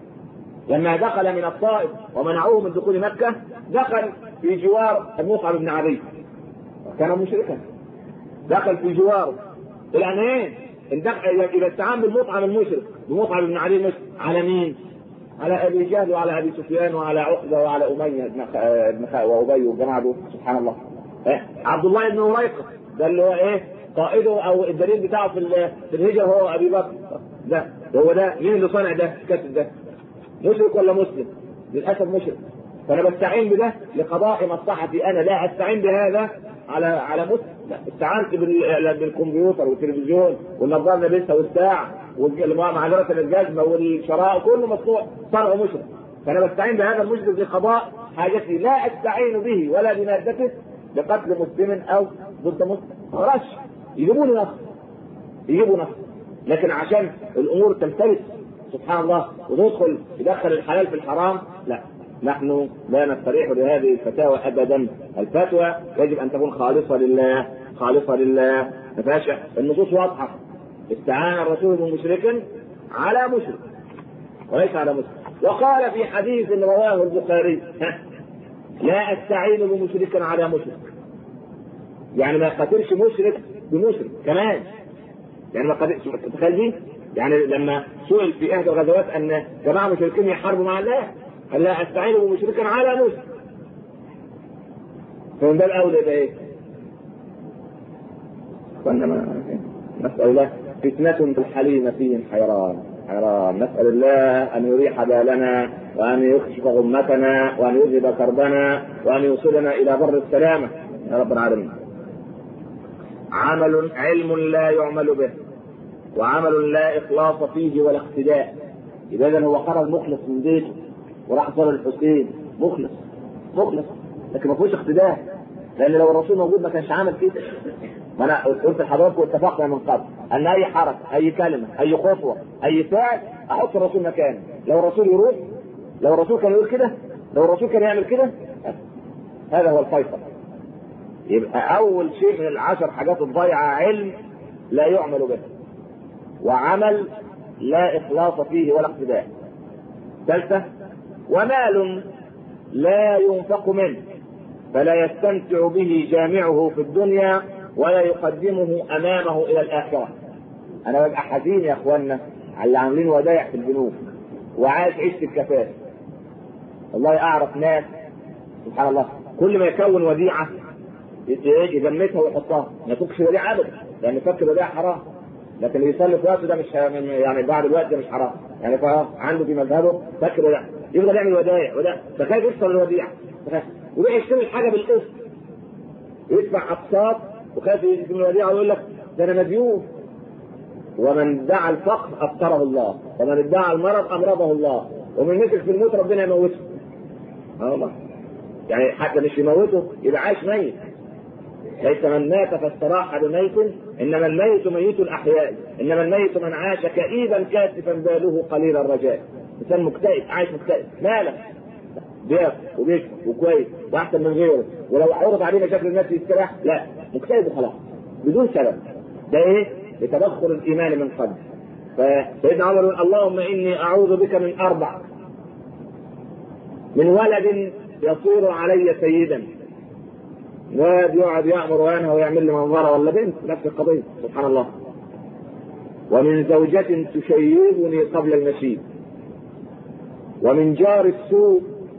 لما دخل من الطائف ومنعوه من دخول مكه دخل في جوار المصعب بن عبيد كان مشركا دخل في جواره الان ايه؟ اذا استعان بالمطعم المشرك بمطعم بن علي المشرك على مين؟ على ابي جهل وعلى ابي سفيان وعلى عقبه وعلى اميه بن بن وابي والجماعه دول سبحان الله إيه؟ عبد الله بن مريقه ده اللي هو ايه؟ قائده او الدليل بتاعه في في الهجره هو ابي بكر ده هو ده مين اللي صنع ده الكاتب ده؟ مشرك ولا مسلم؟ للاسف مشرك فانا بستعين بده لقضاء مصلحتي انا لا استعين بهذا على على مسلم لا استعنت بالكمبيوتر والتلفزيون والنظاره اللي لابسها والساعه ومعذره الجزمه والشراء كله مصنوع صنع مشرك فانا بستعين بهذا المشرك لقضاء حاجتي لا استعين به ولا بمادته لقتل مسلم او ضد مسلم خلاص يجيبوا لي نص يجيبوا نص لكن عشان الامور تمتلك سبحان الله وندخل يدخل الحلال في الحرام لا نحن لا نستريح لهذه الفتاوى ابدا الفتوى يجب ان تكون خالصه لله خالصه لله ما فيهاش النصوص واضحه استعان الرسول بمشرك على مشرك وليس على مسلم وقال في حديث رواه البخاري لا استعين بمشرك على مشرك يعني ما قتلش مشرك بمشرك كمان يعني ما قتلش تخيل دي يعني لما سئل في احدى الغزوات ان جماعه مشركين يحاربوا مع الله قال لا استعين بمشرك على مسلم فمن باب اولى يبقى ايه؟ وانما نسال الله فتنة الحليم فيهم حيران حيران نسأل الله أن يريح بالنا وأن يكشف غمتنا وأن يذهب كربنا وأن يوصلنا إلى بر السلامة يا رب العالمين عمل علم لا يعمل به وعمل لا إخلاص فيه ولا اقتداء إذا هو خرج مخلص من بيته وراح صار الحسين مخلص مخلص لكن ما فيهوش اقتداء لان لو الرسول موجود ما كانش عمل كده ما انا قلت لحضراتكم واتفقنا من قبل ان اي حركه اي كلمه اي خطوه اي فعل احط الرسول مكانه لو الرسول يروح لو الرسول كان يقول كده لو الرسول كان يعمل كده هذا هو الفيصل يبقى اول شيء من العشر حاجات الضيعه علم لا يعمل به وعمل لا اخلاص فيه ولا اقتداء ثالثه ومال لا ينفق منه فلا يستمتع به جامعه في الدنيا ولا يقدمه امامه الى الاخره. انا ببقى حزين يا اخوانا على اللي عاملين ودايع في البنوك وعايش عيشه الكفاف. والله اعرف ناس سبحان الله كل ما يكون وديعه يجمدها ويحطها ما يفكش وديعه ابدا لان فك الوديعه حرام لكن اللي يصلي في وقته ده مش يعني بعد الوقت ده مش حرام يعني عنده في مذهبه فك الوديعه يفضل يعمل ودايع ودايع فخايف يكسر الوديعه ويروح يشتري الحاجه بالقسط يدفع اقساط وخايف يجي من الوديعه ويقول لك ده انا مديون ومن دعا الفقر افطره الله ومن ادعى المرض امرضه الله ومن مسك في الموت ربنا يموته اه والله يعني حتى مش يموته يبقى عايش ميت ليس من مات فاستراح بميت انما الميت ميت الاحياء انما الميت من عاش كئيبا كاسفا باله قليل الرجاء انسان مكتئب عايش مكتئب مالك بياكل وبيشرب وكويس واحسن من غيره ولو عرض عليه مشاكل الناس يستراح لا مكتئب وخلاص بدون سبب ده ايه؟ لتدخل الايمان من قلب فسيدنا عمر يقول اللهم اني اعوذ بك من اربع من ولد يصير علي سيدا واد يقعد يامر وينهى ويعمل لي منظره ولا بنت نفس القضيه سبحان الله ومن زوجة تشيبني قبل المشيب ومن جار السوء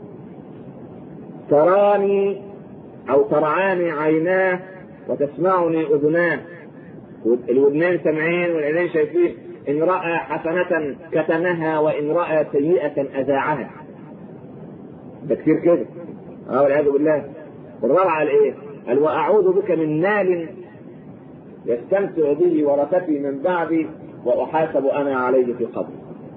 تراني او ترعاني عيناه وتسمعني اذناه الودنين سامعين والعينين شايفين إن رأى حسنة كتمها وإن رأى سيئة أذاعها ده كتير كده اه والعياذ بالله والرابعة قال ايه؟ قال واعوذ بك من مال يستمتع به ورثتي من بعدي واحاسب انا عليه في قبر.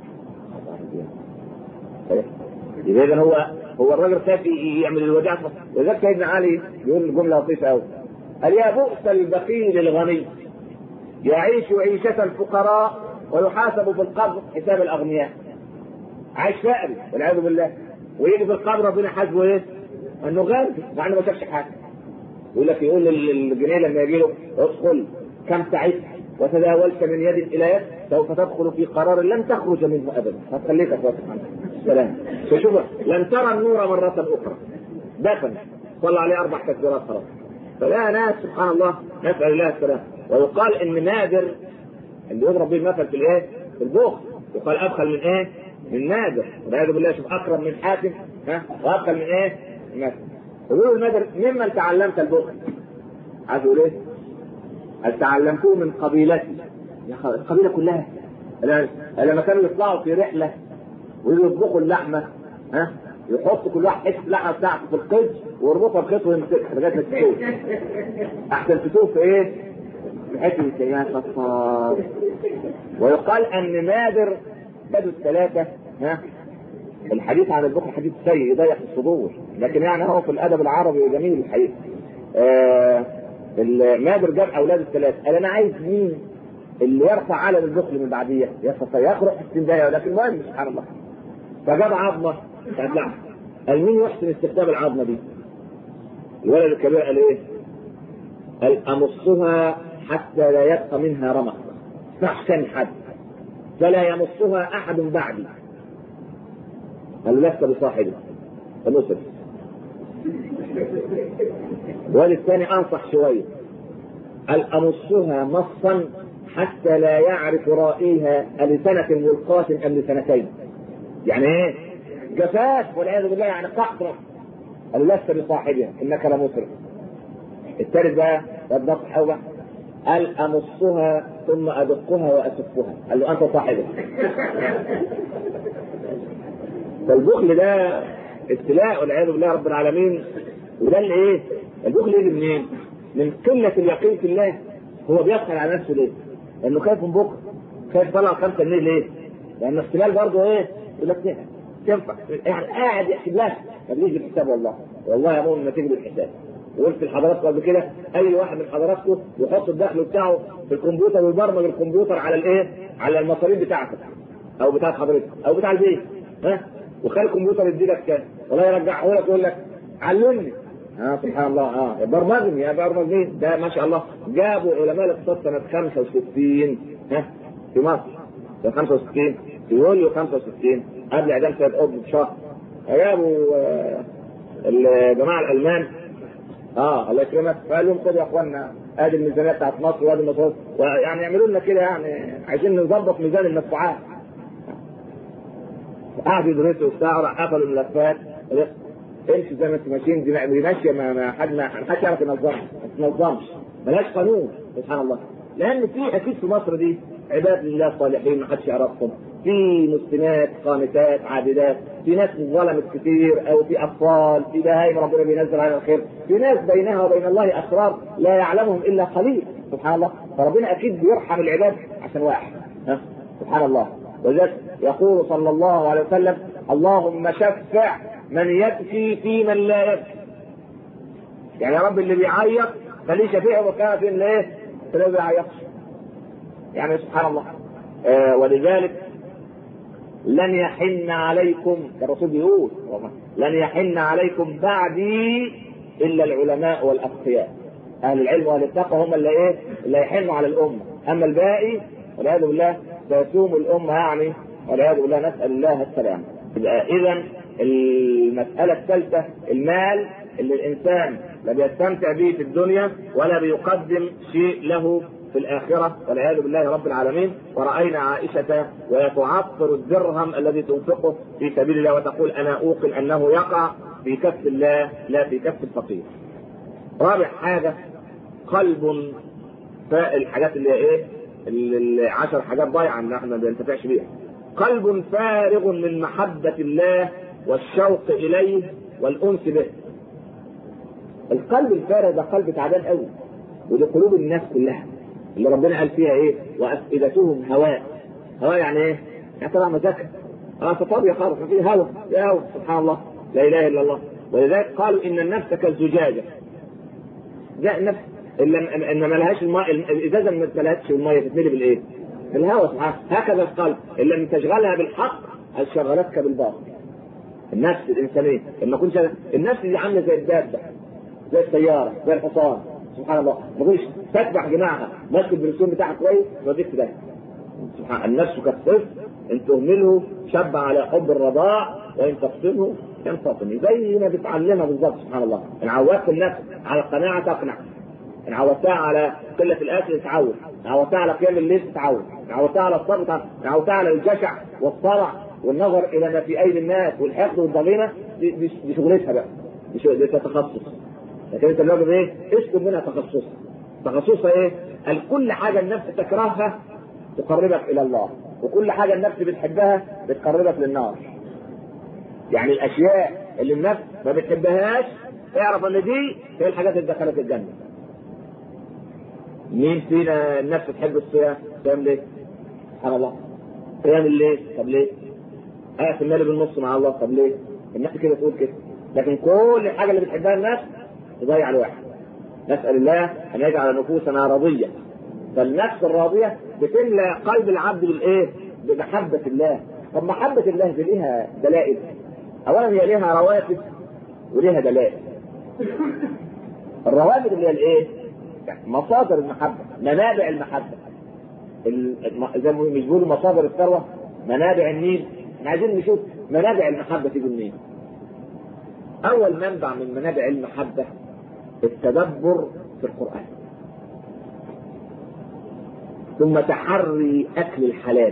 يبقى اذا هو هو الراجل خاف يعمل الوداع ولذلك سيدنا علي يقول جمله لطيفه قوي قال يا بؤس البخيل الغني يعيش عيشة الفقراء ويحاسب في القبر حساب الأغنياء عايش فقري والعياذ بالله ويجي في القبر ربنا حاسبه ايه؟ انه غني مع انه ما شافش حاجه يقول لك يقول للجنيه لما يجي له ادخل كم تعبت وتداولت من يد الى يد سوف تدخل في قرار لن تخرج منه ابدا هتخليك يا سلام فشوف لن ترى النور مره اخرى دفن صلى عليه اربع تكبيرات خلاص فلا ناس سبحان الله نسال الله السلام ويقال ان نادر اللي يضرب به المثل في الايه؟ في البخل يقال ابخل من ايه؟ من نادر والعياذ بالله شوف اكرم من حاتم ها وابخل من ايه؟ من يقول نادر ممن تعلمت البخل؟ عايز يقول ايه؟ قال تعلمته من قبيلتي يا خ... القبيله كلها لما كانوا يطلعوا في رحله ويجوا يطبخوا اللحمه ها يحط كل واحد حته لحمه بتاعته في القج ويربطها بخيط ويمسكها لغايه ما تستوي احسن تشوف في ايه؟ في حته يا صفار ويقال ان نادر بدوا الثلاثه ها الحديث عن البخل حديث سيء يضيق الصدور لكن يعني هو في الادب العربي جميل الحقيقه آه نادر جاب اولاد الثلاثه قال انا عايز مين اللي يرفع علم البخل من بعديه يستطيع يخرج في الدنيا لكن المهم سبحان الله فجاب عظمه بتاعت لحم قال مين يحسن استخدام العظمه دي؟ الولد الكبير قال ايه؟ قال امصها حتى لا يبقى منها رمق فاحسن حد فلا يمصها احد بعدي قال لست بصاحبه فنصر الوالد الثاني انصح شويه قال امصها مصا حتى لا يعرف رائيها ألسنة ملقاة أم لسنتين. يعني ايه؟ جفاف والعياذ بالله يعني قحط قال لست بصاحبها انك لمسرف. الثالث بقى قد نصح أوبة قال امصها ثم ادقها واسفها قال له انت صاحبها فالبخل ده ابتلاء والعياذ بالله رب العالمين وده اللي ايه؟ البخل يجي منين؟ من قله اليقين في الله هو بيبخل على نفسه ليه؟ لانه خايف من بكره خايف يطلع 5 جنيه ليه؟ لان احتمال برضه ايه؟ يقول لك تنفع يعني قاعد يحسب لها طب يجي الحساب والله والله يا مؤمن ما تجي الحساب وقلت لحضراتكم قبل كده اي واحد من حضراتكم يحط الدخل بتاعه في الكمبيوتر ويبرمج الكمبيوتر على الايه؟ على المصاريف بتاعتك او بتاعت حضرتك او بتاع البيت ها وخلي الكمبيوتر يدي لك كام ولا يرجعه لك ويقول لك علمني اه سبحان الله اه برمجني يا برمجني ده ما شاء الله جابوا علماء الاقتصاد سنه 65 ها في مصر سنه 65 في يوليو 65 قبل اعدام سيد قطب بشهر جابوا آه الجماعه الالمان اه الله يكرمك فقال لهم خدوا يا اخوانا ادي الميزانيه بتاعت مصر وادي المصروف يعني يعملوا لنا كده يعني عايزين نظبط ميزان المدفوعات قعدوا يدرسوا وبتاع راح قفلوا الملفات امشي زي ما انتم ماشيين دي دي ماشيه ما ما حد ما حدش يعرف ينظمها ما تنظمش ملهاش قانون سبحان الله لان في اكيد في مصر دي عباد الله الصالحين ما حدش يعرفهم في مسلمات قانتات عابدات في ناس ظلمت كتير او في اطفال في بهايم ربنا بينزل على الخير في ناس بينها وبين الله اسرار لا يعلمهم الا قليل سبحان الله فربنا اكيد بيرحم العباد عشان واحد ها سبحان الله ولذلك يقول صلى الله عليه وسلم اللهم شفع من يبكي في من لا يبكي يعني يا رب اللي بيعيط خليه شفيع وكان في الايه؟ في اللي بيعيطش يعني سبحان الله آه ولذلك لن يحن عليكم الرسول بيقول لن يحن عليكم بعدي الا العلماء والاتقياء اهل العلم واهل التقوى هم اللي ايه؟ اللي يحنوا على الامه اما الباقي والعياذ بالله سيسوم الامه يعني والعياذ بالله نسال الله السلامه اذا المساله الثالثه المال اللي الانسان لا بيستمتع به في الدنيا ولا بيقدم شيء له في الآخرة والعياذ بالله رب العالمين ورأينا عائشة وهي تعطر الدرهم الذي تنفقه في سبيل الله وتقول أنا أوقن أنه يقع في كف الله لا في كف الفقير. رابع حاجة قلب الحاجات اللي هي إيه؟ العشر حاجات ضايعه ان احنا ما بننتفعش بيها قلب فارغ من محبه الله والشوق اليه والانس به القلب الفارغ ده قلب تعبان قوي ودي قلوب الناس كلها اللي ربنا قال فيها ايه وافئدتهم هواء هواء يعني ايه؟ يعني طبعا مذاكره اه فاضيه خالص في هواء يا هواء سبحان الله لا اله الا الله ولذلك قالوا ان النفس كالزجاجه ده النفس إلا ان ما لهاش الماء الازازه ما تملهاش الميه تتملي بالايه؟ بالهواء سبحان هكذا القلب ان لم تشغلها بالحق هل شغلتك بالباطل النفس الانسانيه لما كنت النفس اللي عامله زي الدابه زي السياره زي الحصان سبحان الله ما تقولش تتبع جماعها ماسك الدرسون بتاعها كويس توديك في ده سبحان النفس كالطفل ان تهمله شب على حب الرضاع وان تفطمه ينفطم زي ما بتعلمها بالظبط سبحان الله ان عودت النفس على القناعه تقنع ان عودتها على قله الاكل تتعود ان عودتها على قيام الليل تتعود ان عودتها على الصبر تتعود ان عودتها على الجشع والصرع والنظر الى ما في ايدي الناس والحقد والضغينه دي, دي, دي شغلتها بقى دي, دي تخصص لكن انت الواجب ايه؟ اسكن منها تخصصها تخصصها ايه؟ قال كل حاجه النفس تكرهها تقربك الى الله وكل حاجه النفس بتحبها بتقربك للنار يعني الاشياء اللي النفس ما بتحبهاش اعرف ان دي هي الحاجات اللي دخلت الجنه مين فينا النفس تحب الصيام؟ صيام ليه؟ سبحان الله صيام الليل طب ليه؟ اقف المال بالنص مع الله طب ليه؟ النفس كده تقول كده لكن كل الحاجه اللي بتحبها الناس تضيع الواحد نسال الله ان يجعل نفوسنا راضيه فالنفس الراضيه بتملى قلب العبد بالايه؟ بمحبه الله طب محبه الله دي ليها دلائل اولا هي ليها رواتب وليها دلائل الرواتب اللي هي الايه؟ مصادر المحبه منابع المحبه زي ما مش بيقولوا مصادر الثروه منابع النيل احنا عايزين نشوف منابع المحبه تيجي منين اول منبع من منابع المحبه التدبر في القران ثم تحري اكل الحلال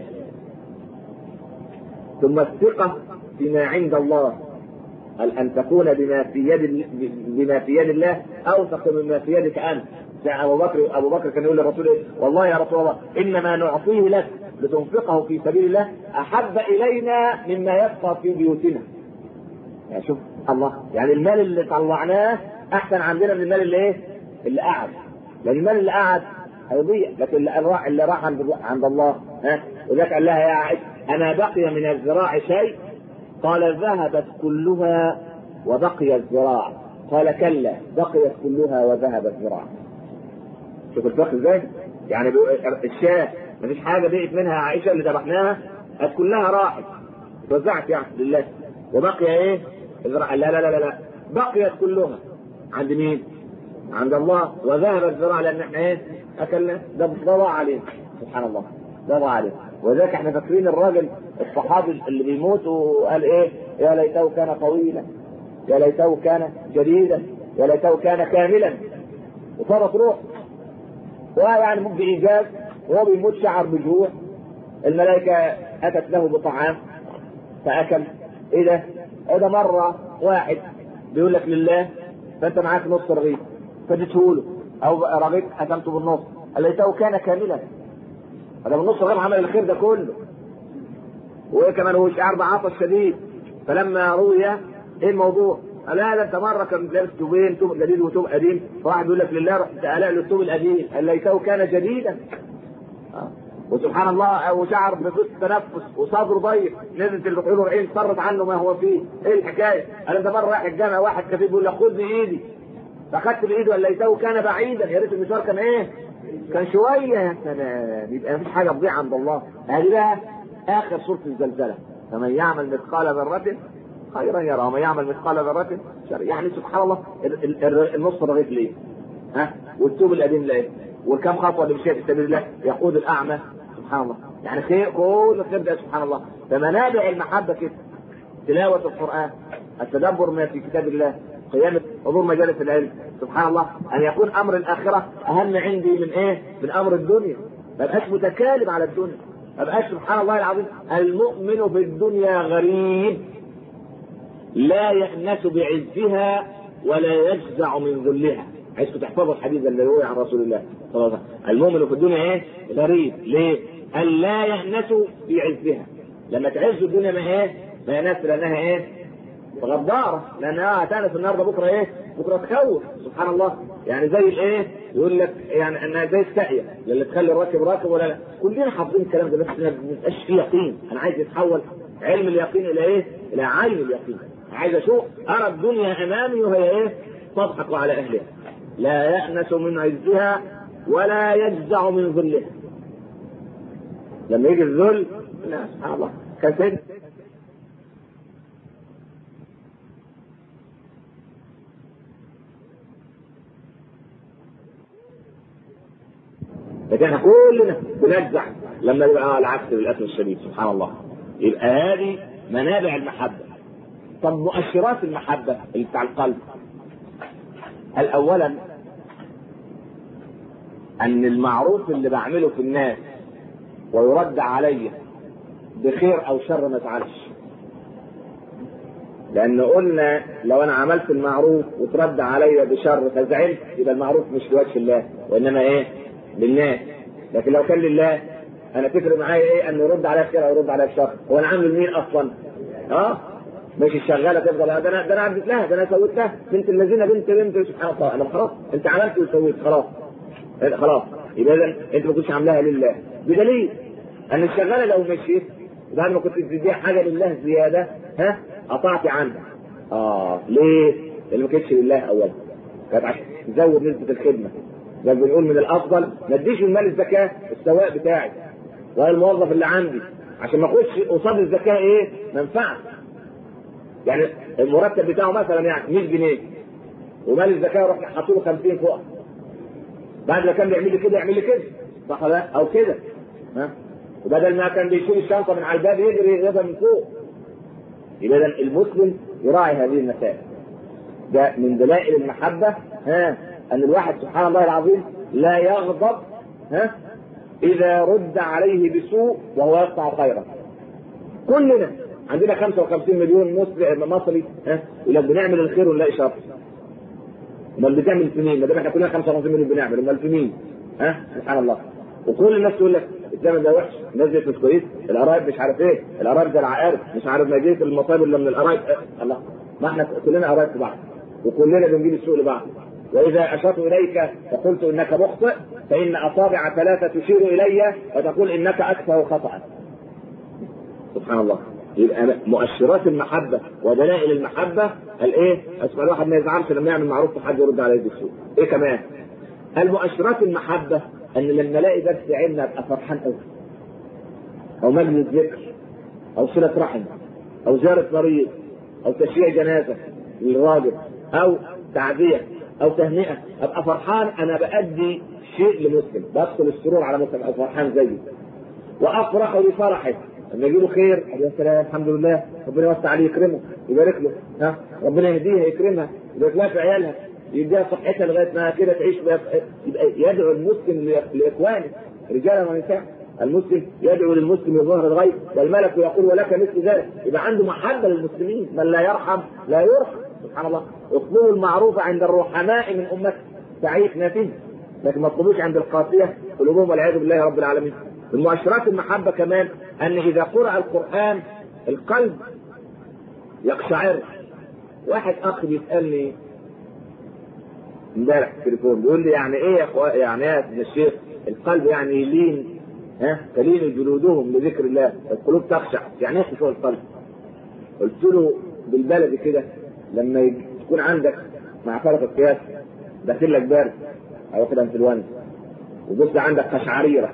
ثم الثقه بما عند الله هل ان تكون بما في يد بما في يد الله اوثق مما في يدك انت ابو بكر ابو بكر كان يقول للرسول إيه؟ والله يا رسول الله انما نعطيه لك لتنفقه في سبيل الله احب الينا مما يبقى في بيوتنا. يعني شوف الله يعني المال اللي طلعناه احسن عندنا من المال اللي ايه؟ اللي قعد. لان المال اللي قعد هيضيع لكن اللي راح اللي راح عند عند الله ها وذاك قال لها يا عائشه انا بقي من الزراع شيء قال ذهبت كلها وبقي الزراع قال كلا بقيت كلها وذهب الزراع شوف الفقه ازاي؟ يعني الشاة مفيش حاجة بقيت منها عائشة اللي ذبحناها كانت كلها راحت وزعت يعني لله وبقي ايه؟ الزراع لا لا لا لا بقيت كلها عند مين؟ عند الله وذهب الزراع لان احنا ايه؟ اكلنا ده ضاع عليه سبحان الله ده ضاع عليه وذلك احنا فاكرين الراجل الصحابي اللي بيموت وقال ايه؟ يا ليته كان طويلا يا ليته كان جديدا يا ليته كان كاملا وصارت روح ويعني بإيجاز وهو بيموت شعر بجوع الملائكة أتت له بطعام فأكل إيه ده؟ إيه ده مرة واحد بيقول لك لله فأنت معاك نص رغيف فاديته له أو رغيف قسمته بالنص ليته كان كاملا هذا بالنص رغيف عمل الخير ده كله وإيه كمان هو شعر بعطش شديد فلما روي إيه الموضوع؟ قال لا انت مره كان لابس توبين توب جديد وتوب قديم فواحد بيقول لك لله رحت قلق له التوب القديم قال ليته كان جديدا آه. وسبحان الله وشعر بصوت التنفس وصدره ضيق نزلت البحور والعين صرت عنه ما هو فيه ايه الحكايه؟ قال انت مره رايح الجامع واحد كفيف بيقول لك خذ بايدي فاخدت بايده قال ليته كان بعيدا يا ريت المشوار كان ايه؟ كان شويه يا سلام يبقى مفيش حاجه تضيع عند الله هذه بقى اخر سوره الزلزله فمن يعمل مثقال ذره خيرا يرى ومن يعمل مثقال ذرة شر يعني سبحان الله النص رغيف ليه؟ ها والتوب القديم ليه؟ وكم خطوه اللي مشيت في سبيل الله يقود الاعمى سبحان الله يعني خير كل الخير ده سبحان الله فمنابع المحبه كده تلاوه القران التدبر ما في كتاب الله قيام حضور مجالس العلم سبحان الله ان يكون امر الاخره اهم عندي من ايه؟ من امر الدنيا ما بقاش متكالب على الدنيا ما بقاش سبحان الله العظيم المؤمن في الدنيا غريب لا يأنس بعزها ولا يجزع من ذلها عايزكم تحفظوا الحديث اللي روي عن رسول الله صلى الله عليه وسلم المؤمن في الدنيا ايه؟ غريب ليه؟ أن لا يأنسوا في عزها لما تعز الدنيا ما ايه؟ ما ينس لأنها ايه؟ غدارة لأنها هتأنس النهارده بكرة ايه؟ بكرة تخوف سبحان الله يعني زي الايه؟ يقول لك يعني انها زي الساقية اللي تخلي الراكب راكب ولا لا كلنا حافظين الكلام ده بس ما بيبقاش فيه يقين انا عايز يتحول علم اليقين الى ايه؟ الى عين اليقين عايز اشوف ارى الدنيا امامي وهي ايه؟ تضحك على اهلها لا يأنس من عزها ولا يجزع من ظلها لما يجي الذل لا سبحان الله كسد لكن احنا كلنا بنجزع لما يبقى آه العكس للاسف الشديد سبحان الله يبقى هذه منابع المحبه طب مؤشرات المحبه اللي بتاع القلب هل اولا ان المعروف اللي بعمله في الناس ويرد علي بخير او شر ما افعلش لان قلنا لو انا عملت المعروف وترد علي بشر فزعلت يبقى المعروف مش لوجه الله وانما ايه للناس لكن لو كان لله انا تفرق معايا ايه انه يرد عليا خير او يرد عليا شر هو انا عامل مين اصلا اه مش الشغاله تفضل ده انا ده انا عملت لها ده انا سويت لها بنت الذين بنت بنت سبحان الله انا خلاص انت عملت وسويت خلاص خلاص يبقى اذا انت ما كنتش عاملاها لله بدليل ان الشغاله لو مشيت بعد ما كنت تديها حاجه لله زياده ها قطعت عنها اه ليه؟ لان ما كانتش لله اولا كانت عشان تزود نسبه الخدمه ده بنقول من الافضل ما اديش المال الزكاه السواق بتاعي ولا الموظف اللي عندي عشان ما اخش قصاد الزكاه ايه؟ منفعه يعني المرتب بتاعه مثلا يعني 100 جنيه ومال الزكاه يروح حاطط له 50 فوق بعد ما كان بيعمل لي كده يعمل لي كده صح ولا او كده ها وبدل ما كان بيشيل الشنطه من على الباب يجري يجيبها من فوق يبقى المسلم يراعي هذه المسائل ده من دلائل المحبه ها ان الواحد سبحان الله العظيم لا يغضب ها اذا رد عليه بسوء وهو يقطع خيرا كلنا عندنا 55 مليون مسلم مصري ها يقول لك بنعمل الخير ونلاقي شر امال بتعمل في مين؟ ما دام احنا كلنا 55 مليون بنعمل امال في مين؟ ها سبحان الله وكل الناس تقول لك الزمن ده وحش الناس دي مش كويس القرايب مش عارف ايه القرايب ده العقارب مش عارف ما جيت المصايب اللي من القرايب اه الله ما احنا كلنا قرايب في بعض وكلنا بنجيب السوق لبعض واذا اشرت اليك فقلت انك مخطئ فان اصابع ثلاثه تشير الي وتقول انك اكثر خطا سبحان الله يبقى مؤشرات المحبة ودلائل المحبة الايه؟ اسمع الواحد ما يزعلش لما يعمل معروف حد يرد عليه بالسوء. ايه كمان؟ المؤشرات المحبة ان لما الاقي درس علم ابقى فرحان قوي. او مجلس ذكر او صلة رحم او زيارة مريض او تشييع جنازة للراجل او تعزية او تهنئة ابقى فرحان انا بأدي شيء لمسلم بدخل السرور على مسلم ابقى فرحان زيه. وافرح بفرحه لما يجي له خير يا سلام الحمد لله ربنا يوسع عليه يكرمه يبارك له ها ربنا يهديها يكرمها يبارك لها في عيالها يديها صحتها لغايه ما كده تعيش يبقى يدعو المسلم لاخوانه رجالا ونساء المسلم يدعو للمسلم بظهر الغيب والملك يقول ولك مثل ذلك يبقى عنده محبه للمسلمين من لا يرحم لا يرحم سبحان الله اطلبوا المعروف عند الرحماء من امتك تعيش نافذ لكن ما تطلبوش عند القاسيه قلوبهم والعياذ بالله رب العالمين من مؤشرات المحبة كمان أن إذا قرأ القرآن القلب يقشعر واحد أخ بيسألني امبارح في التليفون بيقول لي يعني إيه يا أخوة يعني إيه يا ابن الشيخ القلب يعني يلين ها تلين جلودهم لذكر الله القلوب تخشع يعني إيه خشوع القلب؟ قلت له بالبلدي كده لما تكون عندك مع فرق القياس داخل لك بارد أو كده انفلونزا وبص عندك قشعريرة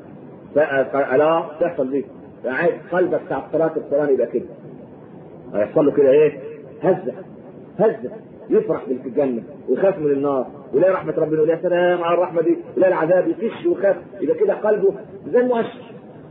لا تحصل دي عايز قلبك بتاع قراءة القرآن يبقى كده هيحصل له كده ايه؟ هزة هزة يفرح بالجنة ويخاف من النار ويلاقي رحمة ربنا يقول يا سلام على الرحمة دي ويلاقي العذاب يفش ويخاف يبقى كده قلبه زي المؤشر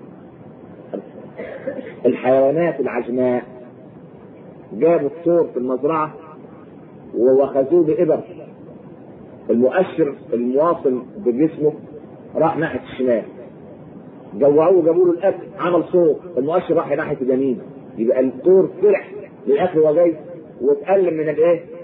الحيوانات العجماء جابوا الثور في المزرعة ووخذوه بإبر المؤشر المواصل بجسمه راح ناحية الشمال جوعوه جابوا له الاكل عمل صوت المؤشر راح ناحيه اليمين يبقى الطور فرح للاكل وهو جاي واتألم من الايه؟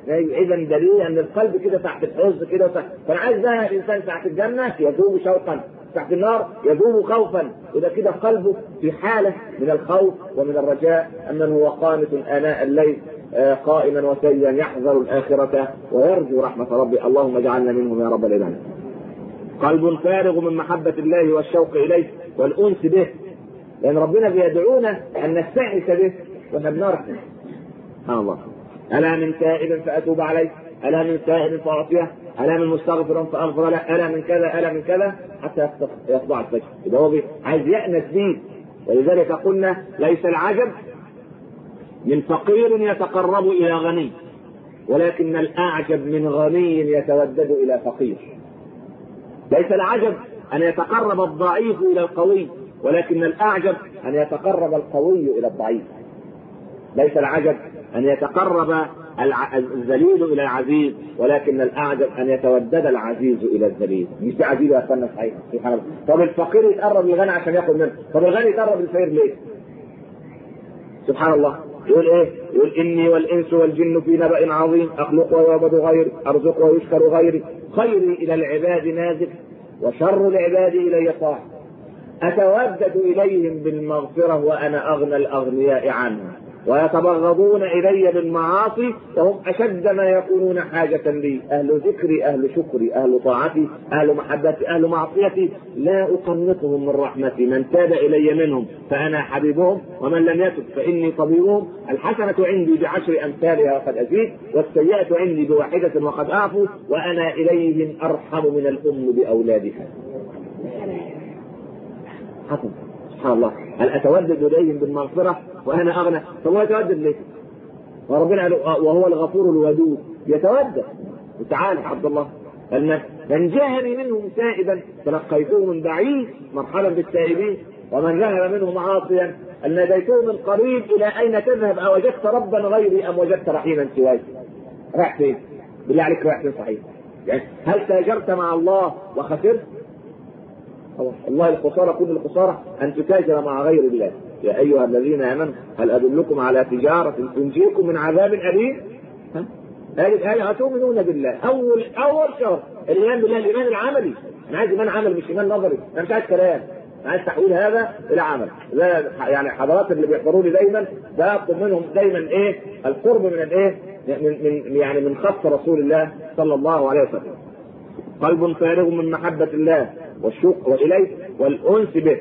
اذا دليل ان القلب كده تحت الحز كده فانا عايز بقى الانسان تحت الجنه يذوب شوقا تحت النار يذوب خوفا وده كده قلبه في حاله من الخوف ومن الرجاء انه هو قانت اناء الليل قائما وسيا يحذر الاخره ويرجو رحمه ربي اللهم اجعلنا منهم يا رب العالمين. قلب فارغ من محبه الله والشوق اليه والانس به لان ربنا بيدعونا ان نستانس به واحنا بنرحم سبحان الله الا من تائب فاتوب عليه الا من تائب فاعطيه الا من مستغفر فاغفر له الا من كذا الا من كذا حتى يخضع الفجر يبقى هو عايز يأنس به ولذلك قلنا ليس العجب من فقير يتقرب الى غني ولكن الاعجب من غني يتودد الى فقير ليس العجب ان يتقرب الضعيف الى القوي ولكن الاعجب ان يتقرب القوي الى الضعيف ليس العجب ان يتقرب الذليل الى العزيز ولكن الاعجب ان يتودد العزيز الى الذليل مش ده عزيز يا اخوانا صحيح سبحان الله طب الفقير يتقرب للغني عشان ياخذ منه طب الغني يتقرب للفقير ليه سبحان الله يقول ايه يقول اني والانس والجن في نبأ عظيم اخلق ويعبد غيري ارزق ويشكر غيري خيري الى العباد نازل وشر العباد الي طاع اتودد اليهم بالمغفره وانا اغنى الاغنياء عنهم ويتبغضون الي بالمعاصي وهم اشد ما يكونون حاجه لي اهل ذكري اهل شكري اهل طاعتي اهل محبتي اهل معصيتي لا اقنطهم من رحمتي من تاب الي منهم فانا حبيبهم ومن لم يتب فاني طبيبهم الحسنه عندي بعشر امثالها وقد ازيد والسيئه عندي بواحده وقد اعفو وانا اليهم ارحم من الام باولادها حسن سبحان الله هل اتودد اليهم بالمغفره وانا اغنى طب هو يتودد ليه؟ وربنا قال وهو الغفور الودود يتودد وتعالى يا عبد الله قال من جاهني منهم تائبا تلقيته من بعيد مرحبا بالتائبين ومن ذهب منهم عاصيا ان ناديته من قريب الى اين تذهب اوجدت ربا غيري ام وجدت رحيما سواي رايح فين؟ بالله عليك رايح فين صحيح؟ يعني هل تاجرت مع الله وخسرت؟ الله الخسارة كل الخسارة أن تتاجر مع غير الله يا أيها الذين آمنوا هل أدلكم على تجارة تنجيكم من عذاب أليم؟ قالت آية هتؤمنون بالله أول أول شهر الإيمان بالله الإيمان العملي أنا عايز إيمان عملي مش إيمان نظري أنا مش عايز كلام أنا عايز تحويل هذا إلى عمل لا يعني حضرات اللي بيحضروا لي دايما بطلب منهم دايما إيه القرب من الإيه من, من يعني من خط رسول الله صلى الله عليه وسلم قلب فارغ من محبة الله والشوق واليه والانس به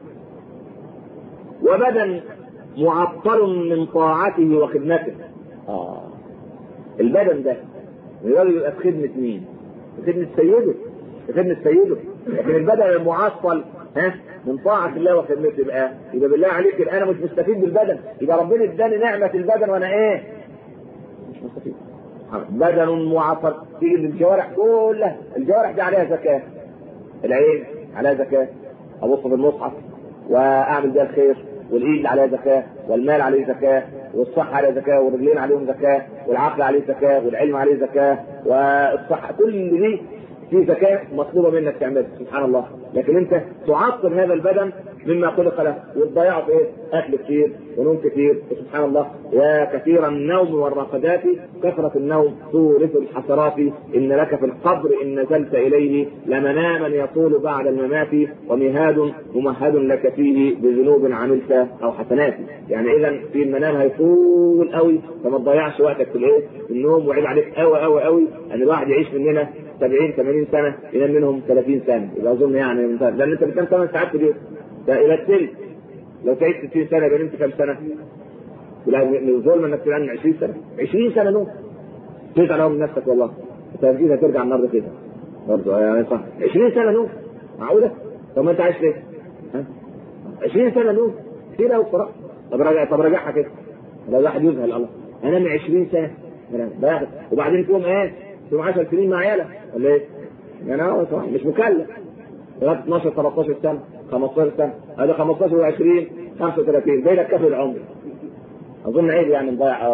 وبدن معطل من طاعته وخدمته آه. البدن ده الراجل يبقى في خدمة مين؟ في خدمة سيده في خدمة سيده لكن البدن المعطل ها من طاعة الله وخدمته يبقى يبقى بالله عليك يبقى أنا مش مستفيد بالبدن يبقى ربنا اداني نعمة البدن وأنا إيه؟ مش مستفيد بدن معطل تيجي الجوارح كلها الجوارح دي عليها زكاة العين عليها زكاة أبص في المصحف وأعمل بيها الخير والإيد عليها زكاة والمال عليه زكاة والصحة عليها زكاة والرجلين عليهم زكاة والعقل عليه زكاة والعلم عليه زكاة والصحة كل دي في زكاة مطلوبة منك تعملها سبحان الله لكن أنت تعطل هذا البدن مما خلق له وتضيعه في ايه؟ اكل كثير ونوم كثير وسبحان الله يا كثير النوم والرقدات كثرة النوم تورث الحسرات ان لك في القبر ان نزلت اليه لمناما يطول بعد الممات ومهاد ممهد لك فيه بذنوب عملت او حسنات يعني اذا في المنام هيطول قوي فما تضيعش وقتك في الايه؟ في النوم وعيب عليك قوي قوي قوي ان الواحد يعيش مننا 70 80 سنه ينام منهم 30 سنه يبقى اظن يعني لان انت بتنام 8 ساعات في اليوم ده الى الثلث لو تعيش 60 سنه يبقى نمت كام سنه؟ لا من ظلم انك تنام 20 سنه 20 سنه نوم تزعل قوي من نفسك والله انت اكيد هترجع النهارده كده برضه يعني صح 20 سنه نوم معقوله؟ طب ما انت عايش ليه؟ ها؟ 20 سنه نوم كتير قوي بصراحه طب راجع طب راجعها كده لو الواحد يذهل الله انام 20 سنه بقى. وبعدين تقوم ايه؟ تقوم 10 سنين مع عيالك ولا ايه؟ يعني هو صح مش مكلف لغايه 12 13 سنه 15 سنه هذا 15 و20 35 بينك كفي العمر اظن عيب يعني نضيع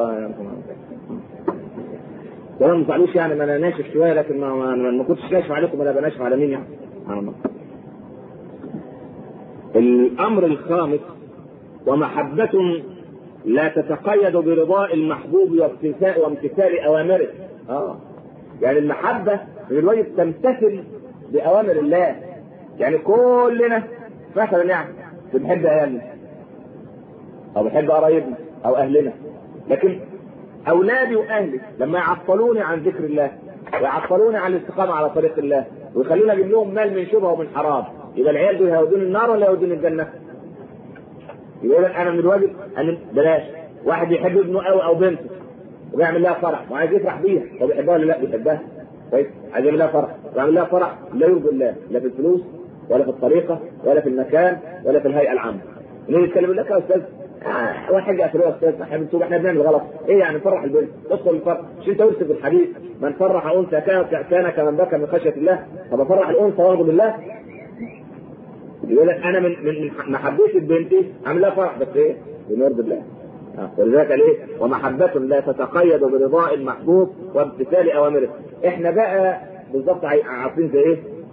ولا ما تزعلوش يعني ما انا ناشف شويه لكن ما, ما, ما كنتش ناشف عليكم انا بناشف على مين يعني سبحان الله الامر الخامس ومحبة لا تتقيد برضاء المحبوب وامتثال وامتثال اوامره اه يعني المحبه من الواجب تمتثل باوامر الله يعني كلنا مثلا يعني بنحب عيالنا او بنحب قرايبنا او اهلنا لكن اولادي واهلي لما يعطلوني عن ذكر الله ويعطلوني عن الاستقامه على طريق الله ويخلوني اجيب لهم مال من شبهه ومن حرام يبقى العيال دول هيودوني النار ولا هيودوني الجنه؟ يبقى انا من الواجب ان بلاش واحد يحب ابنه قوي او بنته وبيعمل لها فرح وعايز يفرح بيها هو بيحبها ولا لا بيحبها كويس عايز يعمل لها فرح ويعمل لها فرح لا يرضي الله لا في الفلوس ولا في الطريقه ولا في المكان ولا في الهيئه العامه نيجي نتكلم يقول لك يا استاذ آه واحد حاجه يا استاذ احنا بنتوب احنا بنعمل غلط ايه يعني نفرح البنت ادخل الفرح مش انت قلت في الحديث من فرح انثى كان كان كمن بكى من خشيه الله طب افرح الانثى واغضب الله يقول لك انا من من محبتي بنتي اعمل لها فرح بس ايه؟ بنرضي الله ولذلك قال ايه؟ ومحبة لا تتقيد برضاء المحبوب وامتثال اوامره. احنا بقى بالظبط عارفين زي ايه؟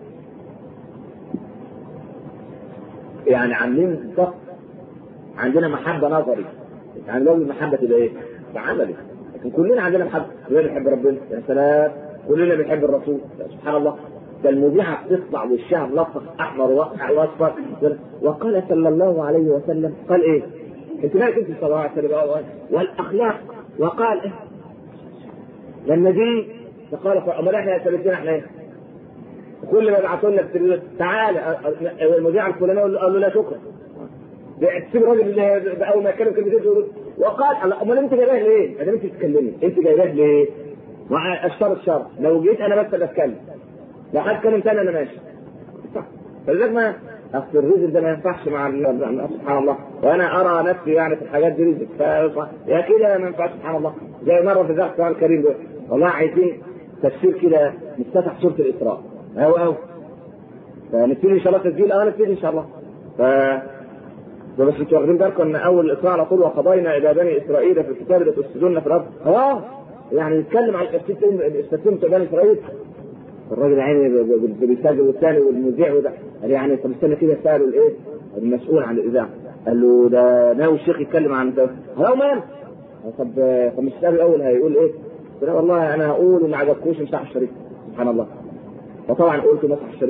يعني عاملين بالظبط عندنا محبة نظري. يعني لازم المحبة تبقى ايه؟ عملي. لكن كلنا عندنا محبة، كلنا بنحب ربنا، يا سلام، كلنا بنحب الرسول، سبحان الله. ده المذيعة بتطلع وشها ملطخ احمر واصفر وقال صلى الله عليه وسلم قال ايه؟ انت مالك انت صلى الله عليه وسلم والاخلاق وقال ايه؟ لما جه فقال امال احنا يا سيدنا احنا ايه؟ كل ما يبعثوا لنا في تعالى المذيع الفلاني قال له لا شكرا تسيب الراجل اللي اول ما يتكلم كلمتين تقول وقال امال انت جايباه ليه؟ ادام انت بتتكلمي انت جايباه ليه؟ اشترط شرط لو جيت انا بس بتكلم لو حد كلم تاني انا ماشي فلذلك ما اصل الرزق ده ما ينفعش مع سبحان الله وانا ارى نفسي يعني في الحاجات دي رزق يا كده ما ينفعش سبحان الله زي مره في ذاك القران الكريم ده والله عايزين تفسير كده نفتتح سوره الاسراء اهو اهو فنبتدي ان شاء الله تسجيل اه نبتدي ان شاء الله ف بس انتوا واخدين بالكم ان اول الاسراء على طول وقضينا الى بني اسرائيل في الكتاب لتفسدون في الارض اه يعني نتكلم عن الاستثناء بتاع بني اسرائيل الراجل عيني بيسجل والثاني والمذيع وده قال يعني طب استنى كده سالوا الايه؟ المسؤول عن الاذاعه قال له ده ناوي الشيخ يتكلم عن ده هو مال طب طب مش السؤال الاول هيقول ايه؟ قلت له والله انا هقول وما عجبكوش امسح الشريف سبحان الله وطبعا قلت مسح الشريف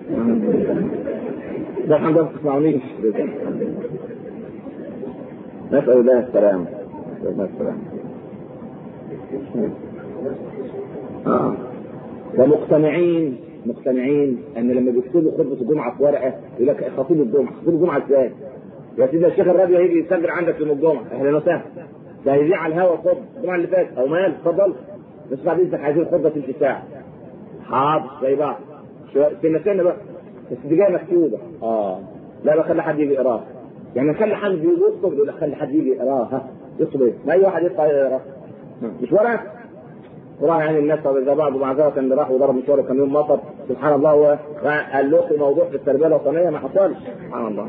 ده الحمد لله ما تسمعونيش نسأل الله السلامة نسأل الله السلامة آه. ومقتنعين مقتنعين ان لما بيكتبوا خطبه الجمعه في ورقه يقول لك خطيب الجمعه خطيب الجمعه ازاي؟ يا سيدي الشيخ الرابع هيجي يسجل عندك يوم الجمعه اهلا وسهلا ده هيذيع على الهواء الخطبه الجمعه اللي فاتت او مال اتفضل بس بعد اذنك عايزين خطبه تلت ساعه حاضر زي بعض سنه سنه بقى بس دي جايه مكتوبه اه لا لا خلي حد يجي يقراها يعني نخلي حد يجي يكتب يقول لك خلي حد يجي يقراها يكتب ايه؟ ما اي واحد يطلع يقرا مش ورقه وراح يعني الناس طب اذا بعض معذره اللي راح وضرب مشواره كان يوم مطر سبحان الله هو قال له موضوع في التربيه الوطنيه ما حصلش سبحان الله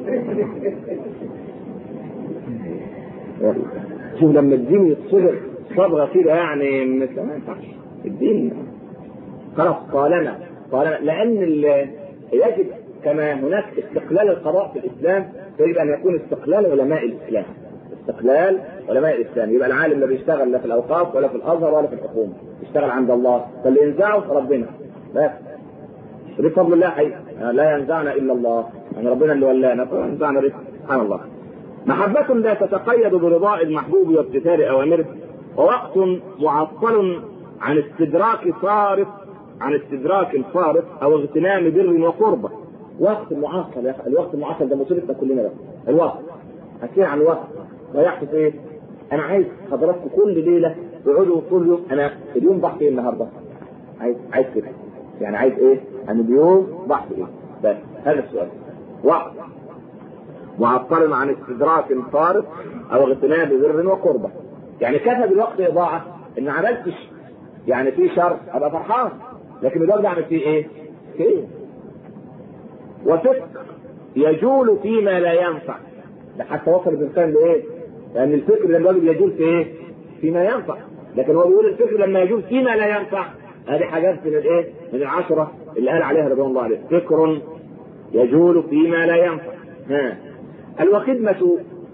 شوف لما الدين يتصبر صبغه كده يعني مثل ما ينفعش الدين خلاص طالما طالما لان يجب كما هناك استقلال القضاء في الاسلام يجب ان يكون استقلال علماء الاسلام استقلال علماء الاسلام يبقى العالم لا بيشتغل لا في الاوقاف ولا في الازهر ولا في الحكومه يشتغل عند الله فاللي ينزعه ربنا بس بفضل الله حي لا ينزعنا الا الله يعني ربنا اللي ولانا فينزعنا رزق سبحان الله محبة لا تتقيد برضاء المحبوب وامتثال اوامره ووقت معطل عن استدراك صارف عن استدراك صارف او اغتنام بر وقربة وقت معطل يا الوقت المعطل ده مصيبتنا كلنا بقى الوقت هتكلم عن الوقت ضيعت في ايه؟ انا عايز حضراتكم كل ليله تقعدوا طول اليوم انا اليوم ضحت ايه النهارده؟ عايز عايز كده يعني عايز ايه؟ انا اليوم ضحت ايه؟ بس هذا السؤال وقت معطل عن استدراك صارف او اغتنام ببر وقربه يعني كفى بالوقت اضاعه ان عملتش يعني في شر ابقى فرحان لكن الوقت اعمل فيه ايه؟ خير وفكر يجول فيما لا ينفع ده حتى وصل الانسان لايه؟ لان الفكر لما الراجل يجول في ايه؟ فيما ينفع لكن هو بيقول الفكر لما يجول فيما لا ينفع هذه حاجات من الايه؟ من العشره اللي قال عليها رضوان الله عليه فكر يجول فيما لا ينفع ها الوخدمة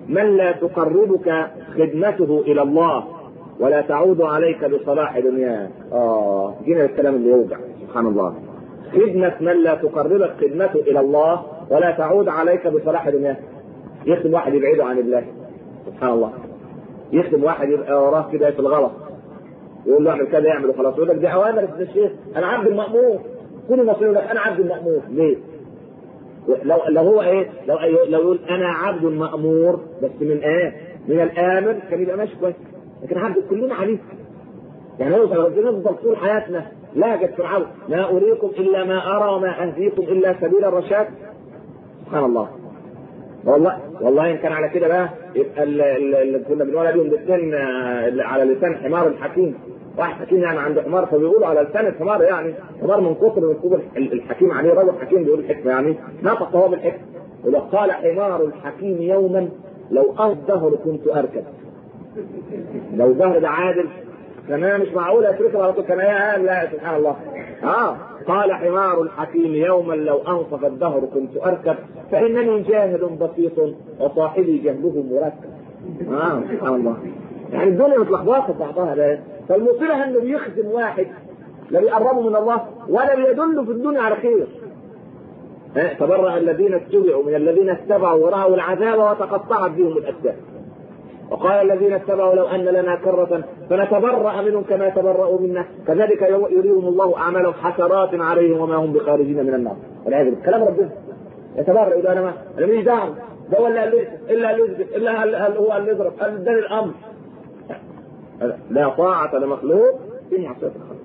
من لا تقربك خدمته الى الله ولا تعود عليك بصلاح دنياك اه جينا الكلام اللي يوجع سبحان الله خدمة من لا تقربك خدمته إلى الله ولا تعود عليك بصلاح دنياك يخدم واحد يبعده عن الله سبحان الله يخدم واحد يبقى وراه كده في الغلط يقول له اعمل كذا يعمل وخلاص يقول لك دي اوامر يا الشيخ انا عبد المامور كل مصري لك انا عبد المامور ليه؟ لو لو هو ايه؟ لو لو يقول انا عبد مامور بس من ايه؟ من الامر كان يبقى ماشي كويس لكن عبد كلنا عبيد يعني هو نفضل طول حياتنا لهجة فرعون لا أريكم إلا ما أرى وما أهديكم إلا سبيل الرشاد سبحان الله والله والله إن كان على كده بقى يبقى اللي كنا بنقول عليهم الاثنين على لسان حمار الحكيم واحد حكيم يعني عنده حمار فبيقولوا على لسان الحمار يعني حمار من كثر من كثر الحكيم عليه رجل حكيم بيقول الحكمه يعني نطق هو بالحكمه ولو قال حمار الحكيم يوما لو الظهر كنت اركب لو ظهر ده عادل كان مش معقول اتركه على طول كان يا لا سبحان الله اه قال حمار الحكيم يوما لو انصف الدهر كنت اركب فانني جاهل بسيط وصاحبي جهله مركب اه سبحان الله يعني الدنيا متلخبطه بعضها ده فالمصيبه انه بيخدم واحد لا بيقربه من الله ولا بيدله في الدنيا على خير تبرأ الذين اتبعوا من الذين اتبعوا ورأوا العذاب وتقطعت بهم الأسباب وقال الذين اتبعوا لو ان لنا كرة فنتبرأ منهم كما تبرأوا منا كذلك يريهم الله اعمالهم حسرات عليهم وما هم بخارجين من النار والعياذ بالله كلام ربنا يتبرأ يقول انا ما انا ماليش دعوه ده هو اللي قال الا اللي يثبت الا هل هو اللي يضرب قال اداني الامر لا طاعة لمخلوق في معصية الخالق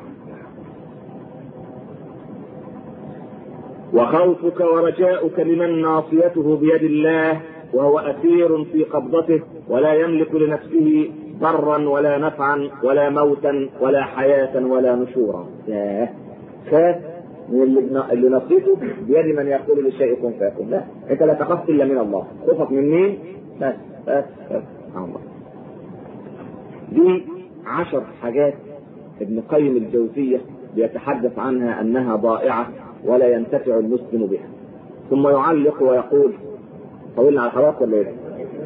وخوفك ورجاؤك لمن ناصيته بيد الله وهو أسير في قبضته ولا يملك لنفسه ضرا ولا نفعا ولا موتا ولا حياة ولا نشورا ياه خاف من اللي, اللي نصيته بيد من يقول للشيء كن فيكون لا انت لا تخاف الا من الله خوفك من مين؟ بس بس بس الله دي عشر حاجات ابن قيم الجوزية بيتحدث عنها انها ضائعة ولا ينتفع المسلم بها ثم يعلق ويقول طولنا على الحواس ولا ايه؟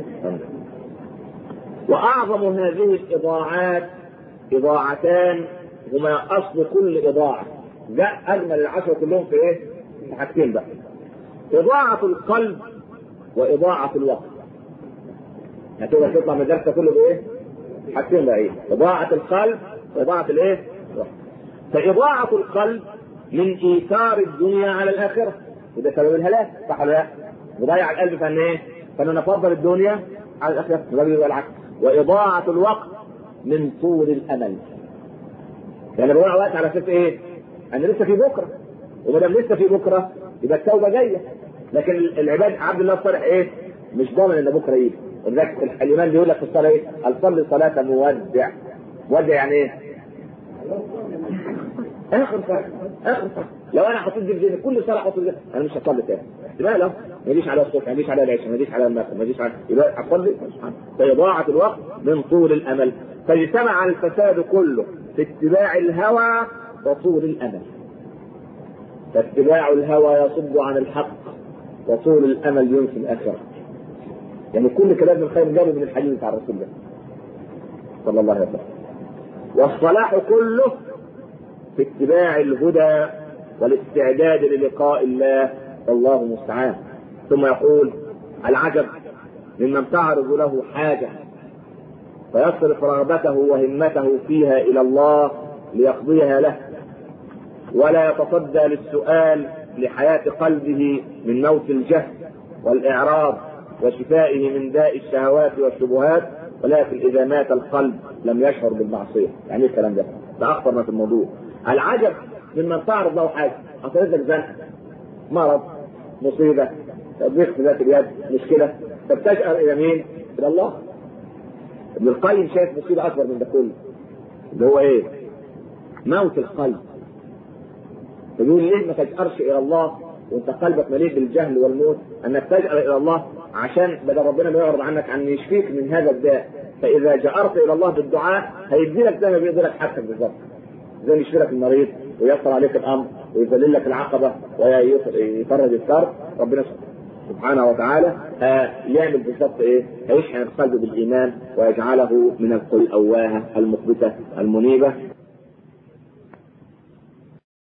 واعظم هذه الاضاعات اضاعتان هما اصل كل اضاعه جاء اجمل العشره كلهم في ايه؟ في حاجتين بقى اضاعه القلب واضاعه الوقت هتبقى تطلع من الدرس كله بايه؟ حاجتين بقى ايه؟ اضاعه القلب واضاعه الايه؟ الوقت فاضاعه القلب من ايثار الدنيا على الاخره وده سبب الهلاك صح ولا لا؟ وضيع القلب فان ايه؟ فانه نفضل الدنيا على الاخره وده بيبقى العكس واضاعه الوقت من طول الامل يعني بقول وقت على اساس ايه؟ ان لسه في بكره وما دام لسه في بكره يبقى التوبه جايه لكن العباد عبد الله الصالح ايه؟ مش ضامن ان بكره يجي ولذلك الايمان بيقول لك في الصلاه ايه؟ صلي صلاه مودع مودع يعني ايه؟ اخر صلاه اخر صلاه لو انا حطيت دي في كل صلاه احط انا مش هصلي تاني احتمال اهو ما يجيش على الصبح ما يجيش على العشاء ما يجيش على المغرب ما يجيش على يبقى اصلي فاضاعه الوقت من طول الامل فاجتمع الفساد كله في اتباع الهوى وطول الامل فاتباع الهوى يصد عن الحق وطول الامل ينسي الاخره يعني كل كلام ابن الخير جابه من الحديث بتاع الرسول ده صلى الله عليه وسلم والصلاح كله في اتباع الهدى والاستعداد للقاء الله والله المستعان ثم يقول العجب ممن تعرض له حاجه فيصرف رغبته وهمته فيها الى الله ليقضيها له ولا يتصدى للسؤال لحياه قلبه من موت الجهل والاعراض وشفائه من داء الشهوات والشبهات ولكن اذا مات القلب لم يشعر بالمعصيه يعني ايه الكلام ده؟ ده اخطر ما في الموضوع العجب ممن تعرض له حاجه حصلت لك زنقه مرض مصيبه ضيق في ذات اليد مشكله فبتشعر الى مين؟ الى الله ابن القيم شايف مصيبه اكبر من ده كله اللي هو ايه؟ موت القلب فيقول ليه ما تجأرش الى الله وانت قلبك مليء بالجهل والموت انك تجأر الى الله عشان بدل ربنا ما يعرض عنك عن يشفيك من هذا الداء فاذا جأرت الى الله بالدعاء هيدي لك زي ما بيدي لك حاجتك بالظبط زي ما يشفي لك المريض ويسر عليك الامر ويذلل لك العقبه ويفرج الكرب ربنا سبحانه سبحانه وتعالى آه يعمل بالظبط ايه؟ هيشحن القلب بالايمان ويجعله من القلوب الاواهه المخبته المنيبه